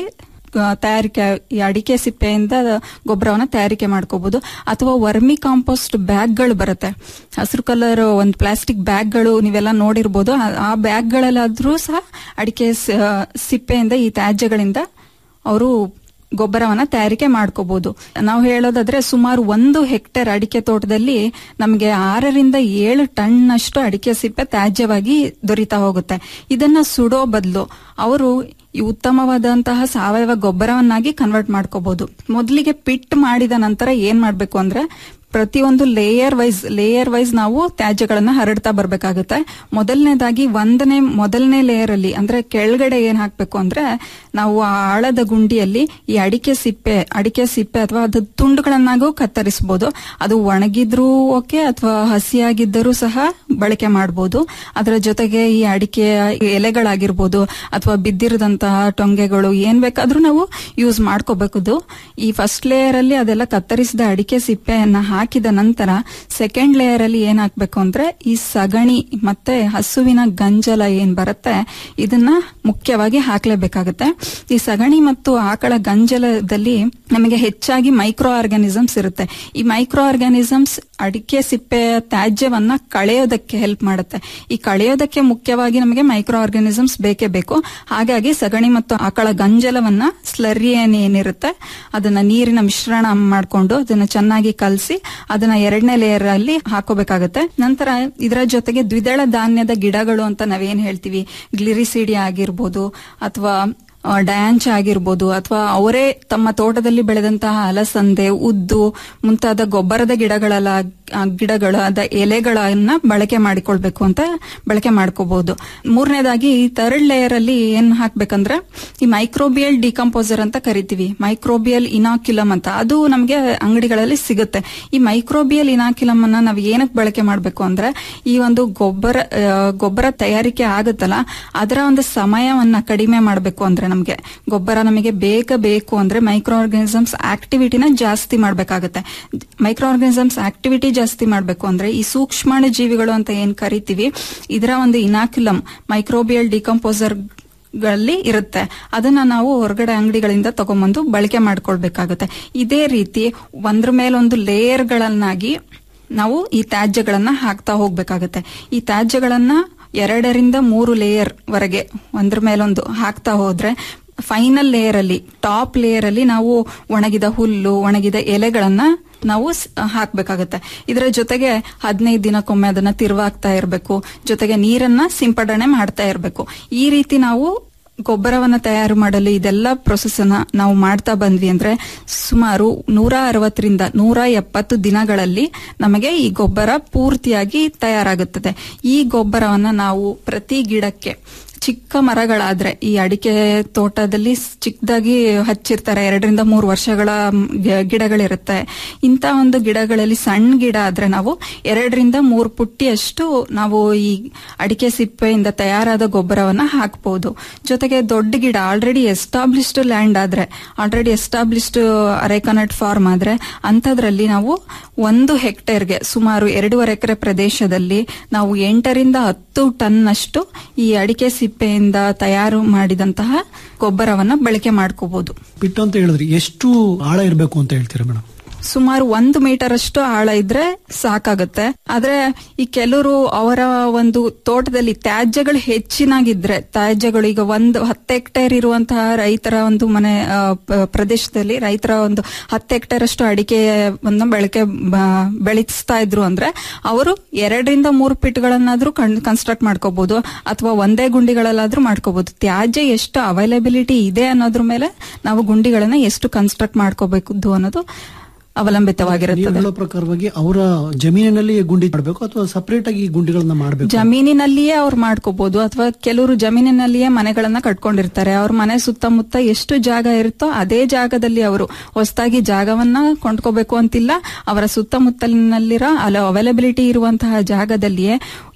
ಆ, ತಯಾರಿಕೆ ಈ ಅಡಿಕೆ ಸಿಪ್ಪೆಯಿಂದ ಗೊಬ್ಬರವನ್ನ ತಯಾರಿಕೆ ಮಾಡ್ಕೋಬಹುದು ಅಥವಾ ವರ್ಮಿ ಕಾಂಪೋಸ್ಟ್ ಬ್ಯಾಗ್ಗಳು ಬರುತ್ತೆ ಹಸಿರು ಕಲರ್ ಒಂದು ಪ್ಲಾಸ್ಟಿಕ್ ಬ್ಯಾಗ್ಗಳು ನೀವೆಲ್ಲ ನೋಡಿರ್ಬೋದು ಆ- ಆ ಬ್ಯಾಗ್ಗಳಲ್ಲಾದ್ರೂ ಸಹ ಅಡಿಕೆ ಸ- ಸಿಪ್ಪೆಯಿಂದ ಈ ತ್ಯಾಜ್ಯಗಳಿಂದ ಅವರು ಗೊಬ್ಬರವನ್ನ ತಯಾರಿಕೆ ಮಾಡ್ಕೋಬಹುದು ನಾವು ಹೇಳೋದಾದ್ರೆ ಸುಮಾರು ಒಂದು ಹೆಕ್ಟೇರ್ ಅಡಿಕೆ ತೋಟದಲ್ಲಿ ನಮಗೆ ಆರರಿಂದ ಏಳು ಟನ್ ಅಷ್ಟು ಅಡಿಕೆ ಸಿಪ್ಪೆ ತ್ಯಾಜ್ಯವಾಗಿ ದೊರೀತಾ ಹೋಗುತ್ತೆ ಇದನ್ನ ಸುಡೋ ಬದಲು ಅವರು ಈ ಉತ್ತಮವಾದಂತಹ ಸಾವಯವ ಗೊಬ್ಬರವನ್ನಾಗಿ ಕನ್ವರ್ಟ್ ಮಾಡ್ಕೋಬಹುದು ಮೊದಲಿಗೆ ಪಿಟ್ ಮಾಡಿದ ನಂತರ ಏನ್ ಮಾಡ್ಬೇಕು ಅಂದ್ರೆ ಪ್ರತಿಯೊಂದು ಲೇಯರ್ ವೈಸ್ ಲೇಯರ್ ವೈಸ್ ನಾವು ತ್ಯಾಜ್ಯಗಳನ್ನ ಹರಡ್ತಾ ಬರ್ಬೇಕಾಗುತ್ತೆ ಮೊದಲನೇದಾಗಿ ಒಂದನೇ ಮೊದಲನೇ ಲೇಯರ್ ಅಲ್ಲಿ ಅಂದ್ರೆ ಕೆಳಗಡೆ ಏನ್ ಹಾಕ್ಬೇಕು ಅಂದ್ರೆ ನಾವು ಆ ಆಳದ ಗುಂಡಿಯಲ್ಲಿ ಈ ಅಡಿಕೆ ಸಿಪ್ಪೆ ಅಡಿಕೆ ಸಿಪ್ಪೆ ಅಥವಾ ಅದು ತುಂಡುಗಳನ್ನಾಗೂ ಕತ್ತರಿಸಬಹುದು ಅದು ಒಣಗಿದ್ರೂ ಓಕೆ ಅಥವಾ ಹಸಿಯಾಗಿದ್ದರೂ ಸಹ ಬಳಕೆ ಮಾಡಬಹುದು ಅದರ ಜೊತೆಗೆ ಈ ಅಡಿಕೆ ಎಲೆಗಳಾಗಿರ್ಬೋದು ಅಥವಾ ಬಿದ್ದಿರದಂತಹ ಟೊಂಗೆಗಳು ಏನ್ ಬೇಕಾದ್ರೂ ನಾವು ಯೂಸ್ ಮಾಡ್ಕೋಬೇಕು ಈ ಫಸ್ಟ್ ಲೇಯರ್ ಅಲ್ಲಿ ಅದೆಲ್ಲ ಕತ್ತರಿಸಿದ ಅಡಿಕೆ ಸಿಪ್ಪೆಯನ್ನ ಹಾಕಿದ ನಂತರ ಸೆಕೆಂಡ್ ಲೇಯರ್ ಅಲ್ಲಿ ಏನ್ ಹಾಕ್ಬೇಕು ಅಂದ್ರೆ ಈ ಸಗಣಿ ಮತ್ತೆ ಹಸುವಿನ ಗಂಜಲ ಏನ್ ಬರುತ್ತೆ ಇದನ್ನ ಮುಖ್ಯವಾಗಿ ಹಾಕ್ಲೇಬೇಕಾಗುತ್ತೆ ಈ ಸಗಣಿ ಮತ್ತು ಆಕಳ ಗಂಜಲದಲ್ಲಿ ನಮಗೆ ಹೆಚ್ಚಾಗಿ ಮೈಕ್ರೋ ಆರ್ಗಾನಿಸಮ್ಸ್ ಇರುತ್ತೆ ಈ ಮೈಕ್ರೋ ಆರ್ಗಾನಿಸಮ್ಸ್ ಅಡಿಕೆ ಸಿಪ್ಪೆಯ ತ್ಯಾಜ್ಯವನ್ನ ಕಳೆಯೋದಕ್ಕೆ ಹೆಲ್ಪ್ ಮಾಡುತ್ತೆ ಈ ಕಳೆಯೋದಕ್ಕೆ ಮುಖ್ಯವಾಗಿ ನಮಗೆ ಮೈಕ್ರೋ ಆರ್ಗಾನಿಸಮ್ಸ್ ಬೇಕೇ ಬೇಕು ಹಾಗಾಗಿ ಸಗಣಿ ಮತ್ತು ಆಕಳ ಗಂಜಲವನ್ನ ಸ್ಲರ್ರಿ ಏನ್ ಏನಿರುತ್ತೆ ಅದನ್ನ ನೀರಿನ ಮಿಶ್ರಣ ಮಾಡ್ಕೊಂಡು ಅದನ್ನ ಚೆನ್ನಾಗಿ ಕಲಸಿ ಅದನ್ನ ಎರಡನೇ ಲೇಯರ್ ಅಲ್ಲಿ ಹಾಕೋಬೇಕಾಗುತ್ತೆ ನಂತರ ಇದರ ಜೊತೆಗೆ ದ್ವಿದಳ ಧಾನ್ಯದ ಗಿಡಗಳು ಅಂತ ನಾವೇನ್ ಹೇಳ್ತೀವಿ ಗ್ಲಿರಿಸಿಡಿ ಆಗಿರ್ಬೋದು ಅಥವಾ ಡ್ಯಾಂಚ್ ಆಗಿರ್ಬೋದು ಅಥವಾ ಅವರೇ ತಮ್ಮ ತೋಟದಲ್ಲಿ ಬೆಳೆದಂತಹ ಅಲಸಂದೆ ಉದ್ದು ಮುಂತಾದ ಗೊಬ್ಬರದ ಗಿಡಗಳೆಲ್ಲ ಆ ಗಿಡಗಳಾದ ಎಲೆಗಳನ್ನ ಬಳಕೆ ಮಾಡಿಕೊಳ್ಬೇಕು ಅಂತ ಬಳಕೆ ಮಾಡ್ಕೋಬಹುದು ಮೂರನೇದಾಗಿ ಈ ಥರ್ಡ್ ಲೇಯರ್ ಅಲ್ಲಿ ಏನ್ ಹಾಕ್ಬೇಕಂದ್ರೆ ಈ ಮೈಕ್ರೋಬಿಯಲ್ ಡಿಕಂಪೋಸರ್ ಅಂತ ಕರಿತೀವಿ ಮೈಕ್ರೋಬಿಯಲ್ ಇನಾಕ್ಯುಲಮ್ ಅಂತ ಅದು ನಮಗೆ ಅಂಗಡಿಗಳಲ್ಲಿ ಸಿಗುತ್ತೆ ಈ ಮೈಕ್ರೋಬಿಯಲ್ ಇನಾಕ್ಯುಲಮ್ ಅನ್ನ ನಾವು ಏನಕ್ಕೆ ಬಳಕೆ ಮಾಡಬೇಕು ಅಂದ್ರೆ ಈ ಒಂದು ಗೊಬ್ಬರ ಆ, ಗೊಬ್ಬರ ತಯಾರಿಕೆ ಆಗುತ್ತಲ್ಲ ಅದರ ಒಂದು ಸಮಯವನ್ನ ಕಡಿಮೆ ಮಾಡಬೇಕು ಅಂದ್ರೆ ನಮಗೆ ಗೊಬ್ಬರ ನಮಗೆ ಬೇಗ ಬೇಕು ಅಂದ್ರೆ ಮೈಕ್ರೋ ಆರ್ಗಾನಿಸಮ್ಸ್ ಆಕ್ಟಿವಿಟಿನ ಜಾಸ್ತಿ ಮಾಡಬೇಕಾಗುತ್ತೆ ಮೈಕ್ರೋ ಆರ್ಗಾನಿಸಮ್ಸ್ ಆಕ್ಟಿವಿಟಿ ಜಾಸ್ತಿ ಮಾಡಬೇಕು ಅಂದ್ರೆ ಈ ಸೂಕ್ಷ್ಮಾಣು ಜೀವಿಗಳು ಅಂತ ಏನ್ ಕರಿತೀವಿ ಇದರ ಒಂದು ಇನಾಕ್ಯುಲಮ್ ಮೈಕ್ರೋಬಿಯಲ್ ಡಿಕಂಪೋಸರ್ ಗಳಲ್ಲಿ ಇರುತ್ತೆ ಅದನ್ನ ನಾವು ಹೊರಗಡೆ ಅಂಗಡಿಗಳಿಂದ ತಗೊಂಬಂದು ಬಳಕೆ ಮಾಡ್ಕೊಳ್ಬೇಕಾಗುತ್ತೆ ಇದೇ ರೀತಿ ಒಂದ್ರ ಮೇಲೊಂದು ಲೇಯರ್ಗಳನ್ನಾಗಿ ನಾವು ಈ ತ್ಯಾಜ್ಯಗಳನ್ನ ಹಾಕ್ತಾ ಹೋಗ್ಬೇಕಾಗತ್ತೆ ಈ ತ್ಯಾಜ್ಯಗಳನ್ನ ಎರಡರಿಂದ ಮೂರು ಲೇಯರ್ ವರೆಗೆ ಒಂದ್ರ ಮೇಲೊಂದು ಹಾಕ್ತಾ ಹೋದ್ರೆ ಫೈನಲ್ ಲೇಯರ್ ಅಲ್ಲಿ ಟಾಪ್ ಲೇಯರ್ ಅಲ್ಲಿ ನಾವು ಒಣಗಿದ ಹುಲ್ಲು ಒಣಗಿದ ಎಲೆಗಳನ್ನ ನಾವು ಸ್- ಹಾಕ್ಬೇಕಾಗತ್ತೆ ಇದರ ಜೊತೆಗೆ ಹದಿನೈದು ದಿನಕ್ಕೊಮ್ಮೆ ಅದನ್ನ ತಿರುವಾಗ್ತಾ ಇರಬೇಕು ಜೊತೆಗೆ ನೀರನ್ನ ಸಿಂಪಡಣೆ ಮಾಡ್ತಾ ಇರಬೇಕು ಈ ರೀತಿ ನಾವು ಗೊಬ್ಬರವನ್ನ ತಯಾರು ಮಾಡಲು ಇದೆಲ್ಲ ಪ್ರೊಸೆಸ್ ಅನ್ನ ನಾವು ಮಾಡ್ತಾ ಬಂದ್ವಿ ಅಂದ್ರೆ ಸುಮಾರು ನೂರ ಅರವತ್ತರಿಂದ ನೂರ ಎಪ್ಪತ್ತು ದಿನಗಳಲ್ಲಿ ನಮಗೆ ಈ ಗೊಬ್ಬರ ಪೂರ್ತಿಯಾಗಿ ತಯಾರಾಗುತ್ತದೆ ಈ ಗೊಬ್ಬರವನ್ನ ನಾವು ಪ್ರತಿ ಗಿಡಕ್ಕೆ ಚಿಕ್ಕ ಮರಗಳಾದ್ರೆ ಈ ಅಡಿಕೆ ತೋಟದಲ್ಲಿ ಸ್- ಚಿಕ್ಕದಾಗಿ ಹಚ್ಚಿರ್ತಾರೆ ಎರಡರಿಂದ ಮೂರು ವರ್ಷಗಳ ಮ್, ಗಿ- ಗಿಡಗಳಿರುತ್ತೆ ಇಂಥ ಒಂದು ಗಿಡಗಳಲ್ಲಿ ಸಣ್ಣ ಗಿಡ ಆದ್ರೆ ನಾವು ಎರಡರಿಂದ ಮೂರು ಪುಟ್ಟಿಯಷ್ಟು ನಾವು ಈ ಅಡಿಕೆ ಸಿಪ್ಪೆಯಿಂದ ತಯಾರಾದ ಗೊಬ್ಬರವನ್ನ ಹಾಕ್ಬಹುದು ಜೊತೆಗೆ ದೊಡ್ಡ ಗಿಡ ಆಲ್ರೆಡಿ ಎಸ್ಟಾಬ್ಲಿಷ್ಡ್ ಲ್ಯಾಂಡ್ ಆದ್ರೆ ಆಲ್ರೆಡಿ ಎಸ್ಟಾಬ್ಲಿಷ್ಡ್ ಅರೆಕನಟ್ ಫಾರ್ಮ್ ಆದ್ರೆ ಅಂಥದ್ರಲ್ಲಿ ನಾವು ಒಂದು ಹೆಕ್ಟೇರ್ಗೆ ಸುಮಾರು ಎರಡೂವರೆ ಎಕರೆ ಪ್ರದೇಶದಲ್ಲಿ ನಾವು ಎಂಟರಿಂದ ಹತ್ತು ಟನ್ ಅಷ್ಟು ಈ ಅಡಿಕೆ ಸಿಪ್ಪೆಯಿಂದ ತಯಾರು ಮಾಡಿದಂತಹ ಗೊಬ್ಬರವನ್ನ ಬಳಕೆ ಮಾಡ್ಕೋಬಹುದು ಪಿಟ್ಟು ಅಂತ ಹೇಳಿದ್ರಿ ಎಷ್ಟು ಆಳ ಇರಬೇಕು ಅಂತ ಹೇಳ್ತೀರಾ ಮೇಡಮ್ ಸುಮಾರು ಒಂದು ಮೀಟರ್ ಅಷ್ಟು ಆಳ ಇದ್ರೆ ಸಾಕಾಗುತ್ತೆ ಆದ್ರೆ ಈ ಕೆಲವರು ಅವರ ಒಂದು ತೋಟದಲ್ಲಿ ತ್ಯಾಜ್ಯಗಳು ಹೆಚ್ಚಿನಾಗಿದ್ರೆ ತ್ಯಾಜ್ಯಗಳು ಈಗ ಒಂದು ಹತ್ತು ಹೆಕ್ಟೇರ್ ಇರುವಂತಹ ರೈತರ ಒಂದು ಮನೆ ಆ, ಪ- ಪ್ರದೇಶದಲ್ಲಿ ರೈತರ ಒಂದು ಹತ್ತು ಹೆಕ್ಟೇರ್ ಅಷ್ಟು ಅಡಿಕೆವನ್ನು ಬೆಳಕೆ ಬ- ಬೆಳೆಸ್ತಾ ಇದ್ರು ಅಂದ್ರೆ ಅವರು ಎರಡರಿಂದ ಮೂರು ಪಿಟ್ಗಳನ್ನಾದ್ರೂ ಕನ್ಸ್ಟ್ರಕ್ಟ್ ಮಾಡ್ಕೋಬಹುದು ಅಥವಾ ಒಂದೇ ಗುಂಡಿಗಳಲ್ಲಾದ್ರೂ ಮಾಡ್ಕೋಬಹುದು ತ್ಯಾಜ್ಯ ಎಷ್ಟು ಅವೈಲಬಿಲಿಟಿ ಇದೆ ಅನ್ನೋದ್ರ ಮೇಲೆ ನಾವು ಗುಂಡಿಗಳನ್ನ ಎಷ್ಟು ಕನ್ಸ್ಟ್ರಕ್ಟ್ ಮಾಡ್ಕೋಬೇಕು ಅನ್ನೋದು ನೀವು ಅವಲಂಬಿತವಾಗಿರುತ್ತದೆ ಹೇಳೋ ಪ್ರಕಾರವಾಗಿ ಅವರ ಜಮೀನಿನಲ್ಲಿ ಗುಂಡಿ ಮಾಡಬೇಕು ಅಥವಾ ಸಪರೇಟ್ ಆಗಿ ಈ ಗುಂಡಿಗಳನ್ನ ಮಾಡಬೇಕು ಜಮೀನಿನಲ್ಲಿಯೇ ಅವ್ರು ಮಾಡ್ಕೋಬಹುದು ಅಥವಾ ಕೆಲವರು ಜಮೀನಿನಲ್ಲಿಯೇ ಮನೆಗಳನ್ನ ಕಟ್ಕೊಂಡಿರ್ತಾರೆ ಅವ್ರ ಮನೆ ಸುತ್ತಮುತ್ತ ಎಷ್ಟು ಜಾಗ ಇರುತ್ತೋ ಅದೇ ಜಾಗದಲ್ಲಿ ಅವರು ಹೊಸದಾಗಿ ಜಾಗವನ್ನ ಕೊಂಡ್ಕೋಬೇಕು ಅಂತಿಲ್ಲ ಅವರ ಸುತ್ತಮುತ್ತಲಿನಲ್ಲಿರೋ ಅಲ್ಲ ಅವೈಲಬಿಲಿಟಿ ಇರುವಂತಹ ಜಾಗದಲ್ಲಿಯೇ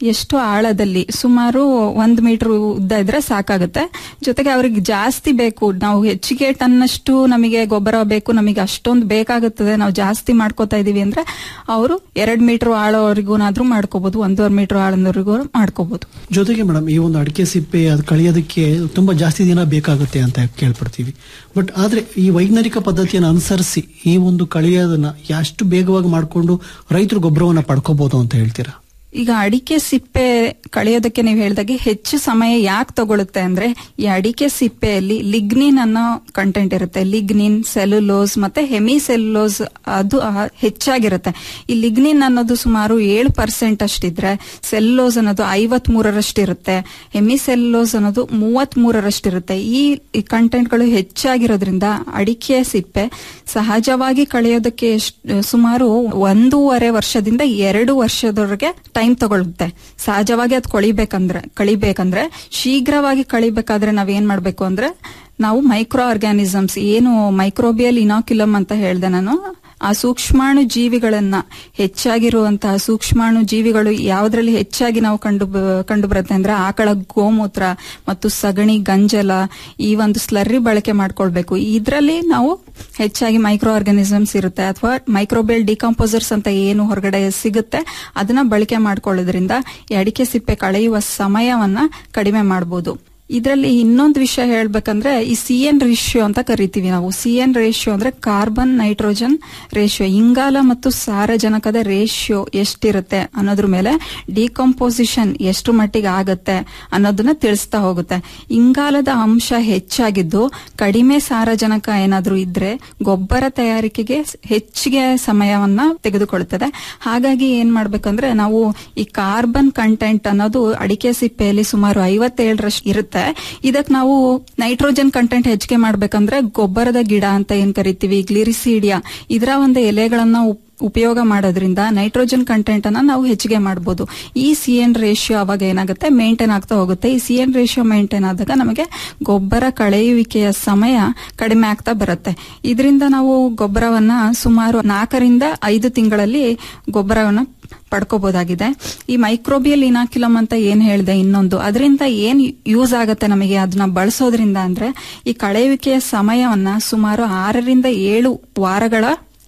ಎಷ್ಟು ಆಳದಲ್ಲಿ ಸುಮಾರು ಒಂದ್ ಮೀಟರ್ ಉದ್ದ ಇದ್ರೆ ಸಾಕಾಗುತ್ತೆ ಜೊತೆಗೆ ಅವ್ರಿಗೆ ಜಾಸ್ತಿ ಬೇಕು ನಾವು ಹೆಚ್ಚಿಗೆ ಟನ್ನಷ್ಟು ನಮಗೆ ಗೊಬ್ಬರ ಬೇಕು ನಮಗೆ ಅಷ್ಟೊಂದು ಬೇಕಾಗುತ್ತದೆ ನಾವು ಜಾಸ್ತಿ ಮಾಡ್ಕೋತಾ ಇದೀವಿ ಅಂದ್ರೆ ಅವರು ಎರಡ್ ಮೀಟರ್ ಆಳವರೆಗೂನಾದ್ರೂ ಮಾಡ್ಕೋಬಹುದು ಒಂದೂವರೆ ಮೀಟರ್ ಆಳದವರೆಗೂ ಮಾಡ್ಕೋಬಹುದು ಜೊತೆಗೆ ಮೇಡಮ್ ಈ ಒಂದು ಅಡಿಕೆ ಸಿಪ್ಪೆ ಅದು ಕಳಿಯೋದಕ್ಕೆ ತುಂಬಾ ಜಾಸ್ತಿ ದಿನ ಬೇಕಾಗುತ್ತೆ ಅಂತ ಕೇಳ್ಪಡ್ತೀವಿ ಬಟ್ ಆದ್ರೆ ಈ ವೈಜ್ಞಾನಿಕ ಪದ್ಧತಿಯನ್ನು ಅನುಸರಿಸಿ ಈ ಒಂದು ಕಳಿಯೋದನ್ನ ಎಷ್ಟು ಬೇಗವಾಗಿ ಮಾಡಿಕೊಂಡು ರೈತರು ಗೊಬ್ಬರವನ್ನ ಪಡ್ಕೋಬಹುದು ಅಂತ ಹೇಳ್ತೀರಾ ಈಗ ಅಡಿಕೆ ಸಿಪ್ಪೆ ಕಳೆಯೋದಕ್ಕೆ ನೀವು ಹೇಳ್ದಾಗೆ ಹೆಚ್ಚು ಸಮಯ ಯಾಕೆ ತಗೊಳುತ್ತೆ ಅಂದ್ರೆ ಈ ಅಡಿಕೆ ಸಿಪ್ಪೆಯಲ್ಲಿ ಲಿಗ್ನಿನ್ ಅನ್ನೋ ಕಂಟೆಂಟ್ ಇರುತ್ತೆ ಲಿಗ್ನಿನ್ ಸೆಲ್ಯುಲೋಸ್ ಮತ್ತೆ ಹೆಮಿ ಸೆಲ್ಯುಲೋಸ್ ಅದು ಆ, ಹೆಚ್ಚಾಗಿರುತ್ತೆ ಈ ಲಿಗ್ನಿನ್ ಅನ್ನೋದು ಸುಮಾರು ಏಳು ಪರ್ಸೆಂಟ್ ಅಷ್ಟಿದ್ರೆ ಸೆಲ್ಯುಲೋಸ್ ಅನ್ನೋದು ಐವತ್ ಮೂರರಷ್ಟಿರುತ್ತೆ ಹೆಮಿ ಸೆಲ್ಯುಲೋಸ್ ಅನ್ನೋದು ಮೂವತ್ ಮೂರರಷ್ಟಿರುತ್ತೆ ಈ ಕಂಟೆಂಟ್ಗಳು ಹೆಚ್ಚಾಗಿರೋದ್ರಿಂದ ಅಡಿಕೆ ಸಿಪ್ಪೆ ಸಹಜವಾಗಿ ಕಳೆಯೋದಕ್ಕೆ ಎಷ್ಟ್- ಸುಮಾರು ಒಂದೂವರೆ ವರ್ಷದಿಂದ ಎರಡು ವರ್ಷದವರೆಗೆ ಟೈಮ್ ತಗೊಳುತ್ತೆ ಸಹಜವಾಗಿ ಅದು ಕೊಳಿಬೇಕಂದ್ರೆ ಕಳಿಬೇಕಂದ್ರೆ ಶೀಘ್ರವಾಗಿ ಕಳಿಬೇಕಾದ್ರೆ ನಾವ್ ಏನ್ ಮಾಡ್ಬೇಕು ಅಂದ್ರೆ ನಾವು ಮೈಕ್ರೋ ಆರ್ಗ್ಯಾನಿಸಮ್ಸ್ ಏನು ಮೈಕ್ರೋಬಿಯಲ್ ಇನಾಕ್ಯುಲಮ್ ಅಂತ ಹೇಳ್ದೆ ನಾನು ಆ ಸೂಕ್ಷ್ಮಾಣು ಜೀವಿಗಳನ್ನ ಹೆಚ್ಚಾಗಿರುವಂತಹ ಸೂಕ್ಷ್ಮಾಣು ಜೀವಿಗಳು ಯಾವ್ದ್ರಲ್ಲಿ ಹೆಚ್ಚಾಗಿ ನಾವು ಕಂಡು ಬ- ಕಂಡು ಬರುತ್ತೆ ಅಂದ್ರೆ ಆಕಳ ಗೋಮೂತ್ರ ಮತ್ತು ಸಗಣಿ ಗಂಜಲ ಈ ಒಂದು ಸ್ಲರ್ರಿ ಬಳಕೆ ಮಾಡ್ಕೊಳ್ಬೇಕು ಇದ್ರಲ್ಲಿ ನಾವು ಹೆಚ್ಚಾಗಿ ಮೈಕ್ರೋ ಆರ್ಗಾನಿಸಮ್ಸ್ ಇರುತ್ತೆ ಅಥವಾ ಮೈಕ್ರೋಬೇಲ್ ಡಿಕಾಂಪೋಸರ್ಸ್ ಅಂತ ಏನು ಹೊರಗಡೆ ಸಿಗುತ್ತೆ ಅದನ್ನ ಬಳಕೆ ಮಾಡ್ಕೊಳ್ಳೋದ್ರಿಂದ ಈ ಅಡಿಕೆ ಸಿಪ್ಪೆ ಕಳೆಯುವ ಸಮಯವನ್ನ ಕಡಿಮೆ ಮಾಡಬಹುದು ಇದರಲ್ಲಿ ಇನ್ನೊಂದು ವಿಷಯ ಹೇಳ್ಬೇಕಂದ್ರೆ ಈ ಸಿ ಎನ್ ರೇಷಿಯೋ ಅಂತ ಕರಿತೀವಿ ನಾವು ಸಿ ಎನ್ ರೇಷಿಯೋ ಅಂದ್ರೆ ಕಾರ್ಬನ್ ನೈಟ್ರೋಜನ್ ರೇಷಿಯೋ ಇಂಗಾಲ ಮತ್ತು ಸಾರಜನಕದ ರೇಷಿಯೋ ಎಷ್ಟಿರುತ್ತೆ ಅನ್ನೋದ್ರ ಮೇಲೆ ಡಿಕಂಪೋಸಿಷನ್ ಎಷ್ಟು ಮಟ್ಟಿಗೆ ಆಗತ್ತೆ ಅನ್ನೋದನ್ನ ತಿಳಿಸ್ತಾ ಹೋಗುತ್ತೆ ಇಂಗಾಲದ ಅಂಶ ಹೆಚ್ಚಾಗಿದ್ದು ಕಡಿಮೆ ಸಾರಜನಕ ಏನಾದ್ರೂ ಇದ್ರೆ ಗೊಬ್ಬರ ತಯಾರಿಕೆಗೆ ಹೆಚ್ಚಿಗೆ ಸಮಯವನ್ನ ತೆಗೆದುಕೊಳ್ಳುತ್ತದೆ ಹಾಗಾಗಿ ಏನ್ ಮಾಡ್ಬೇಕಂದ್ರೆ ನಾವು ಈ ಕಾರ್ಬನ್ ಕಂಟೆಂಟ್ ಅನ್ನೋದು ಅಡಿಕೆ ಸಿಪ್ಪೆಯಲ್ಲಿ ಸುಮಾರು ಐವತ್ತೇಳರಷ್ಟು ಇರುತ್ತೆ ಇದಕ್ ನಾವು ನೈಟ್ರೋಜನ್ ಕಂಟೆಂಟ್ ಹೆಚ್ಚಿಗೆ ಮಾಡ್ಬೇಕಂದ್ರೆ ಗೊಬ್ಬರದ ಗಿಡ ಅಂತ ಏನ್ ಕರಿತೀವಿ ಗ್ಲಿರಿಸೀಡಿಯಾ ಇದರ ಒಂದು ಎಲೆಗಳನ್ನ ಉಪ್- ಉಪಯೋಗ ಮಾಡೋದ್ರಿಂದ ನೈಟ್ರೋಜನ್ ಕಂಟೆಂಟ್ ಅನ್ನ ನಾವು ಹೆಚ್ಚಿಗೆ ಮಾಡಬಹುದು ಈ ಸಿ ಎನ್ ರೇಷಿಯೋ ಅವಾಗ ಏನಾಗುತ್ತೆ ಮೇಂಟೈನ್ ಆಗ್ತಾ ಹೋಗುತ್ತೆ ಈ ಸಿ ಎನ್ ರೇಷಿಯೋ ಮೇಂಟೈನ್ ಆದಾಗ ನಮಗೆ ಗೊಬ್ಬರ ಕಳೆಯುವಿಕೆಯ ಸಮಯ ಕಡಿಮೆ ಆಗ್ತಾ ಬರುತ್ತೆ ಇದರಿಂದ ನಾವು ಗೊಬ್ಬರವನ್ನ ಸುಮಾರು ನಾಲ್ಕರಿಂದ ಐದು ತಿಂಗಳಲ್ಲಿ ಗೊಬ್ಬರವನ್ನ ಪಡ್ಕೋಬಹುದಾಗಿದೆ ಈ ಮೈಕ್ರೋಬಿಯಲ್ ಇನಾಕ್ಯುಲಮ್ ಅಂತ ಏನ್ ಹೇಳಿದೆ ಇನ್ನೊಂದು ಅದರಿಂದ ಏನ್ ಯೂಸ್ ಆಗತ್ತೆ ನಮಗೆ ಅದನ್ನ ಬಳಸೋದ್ರಿಂದ ಅಂದ್ರೆ ಈ ಕಳೆಯುವಿಕೆಯ ಸಮಯವನ್ನ ಸುಮಾರು ಆರರಿಂದ ಏಳು ವಾರಗಳ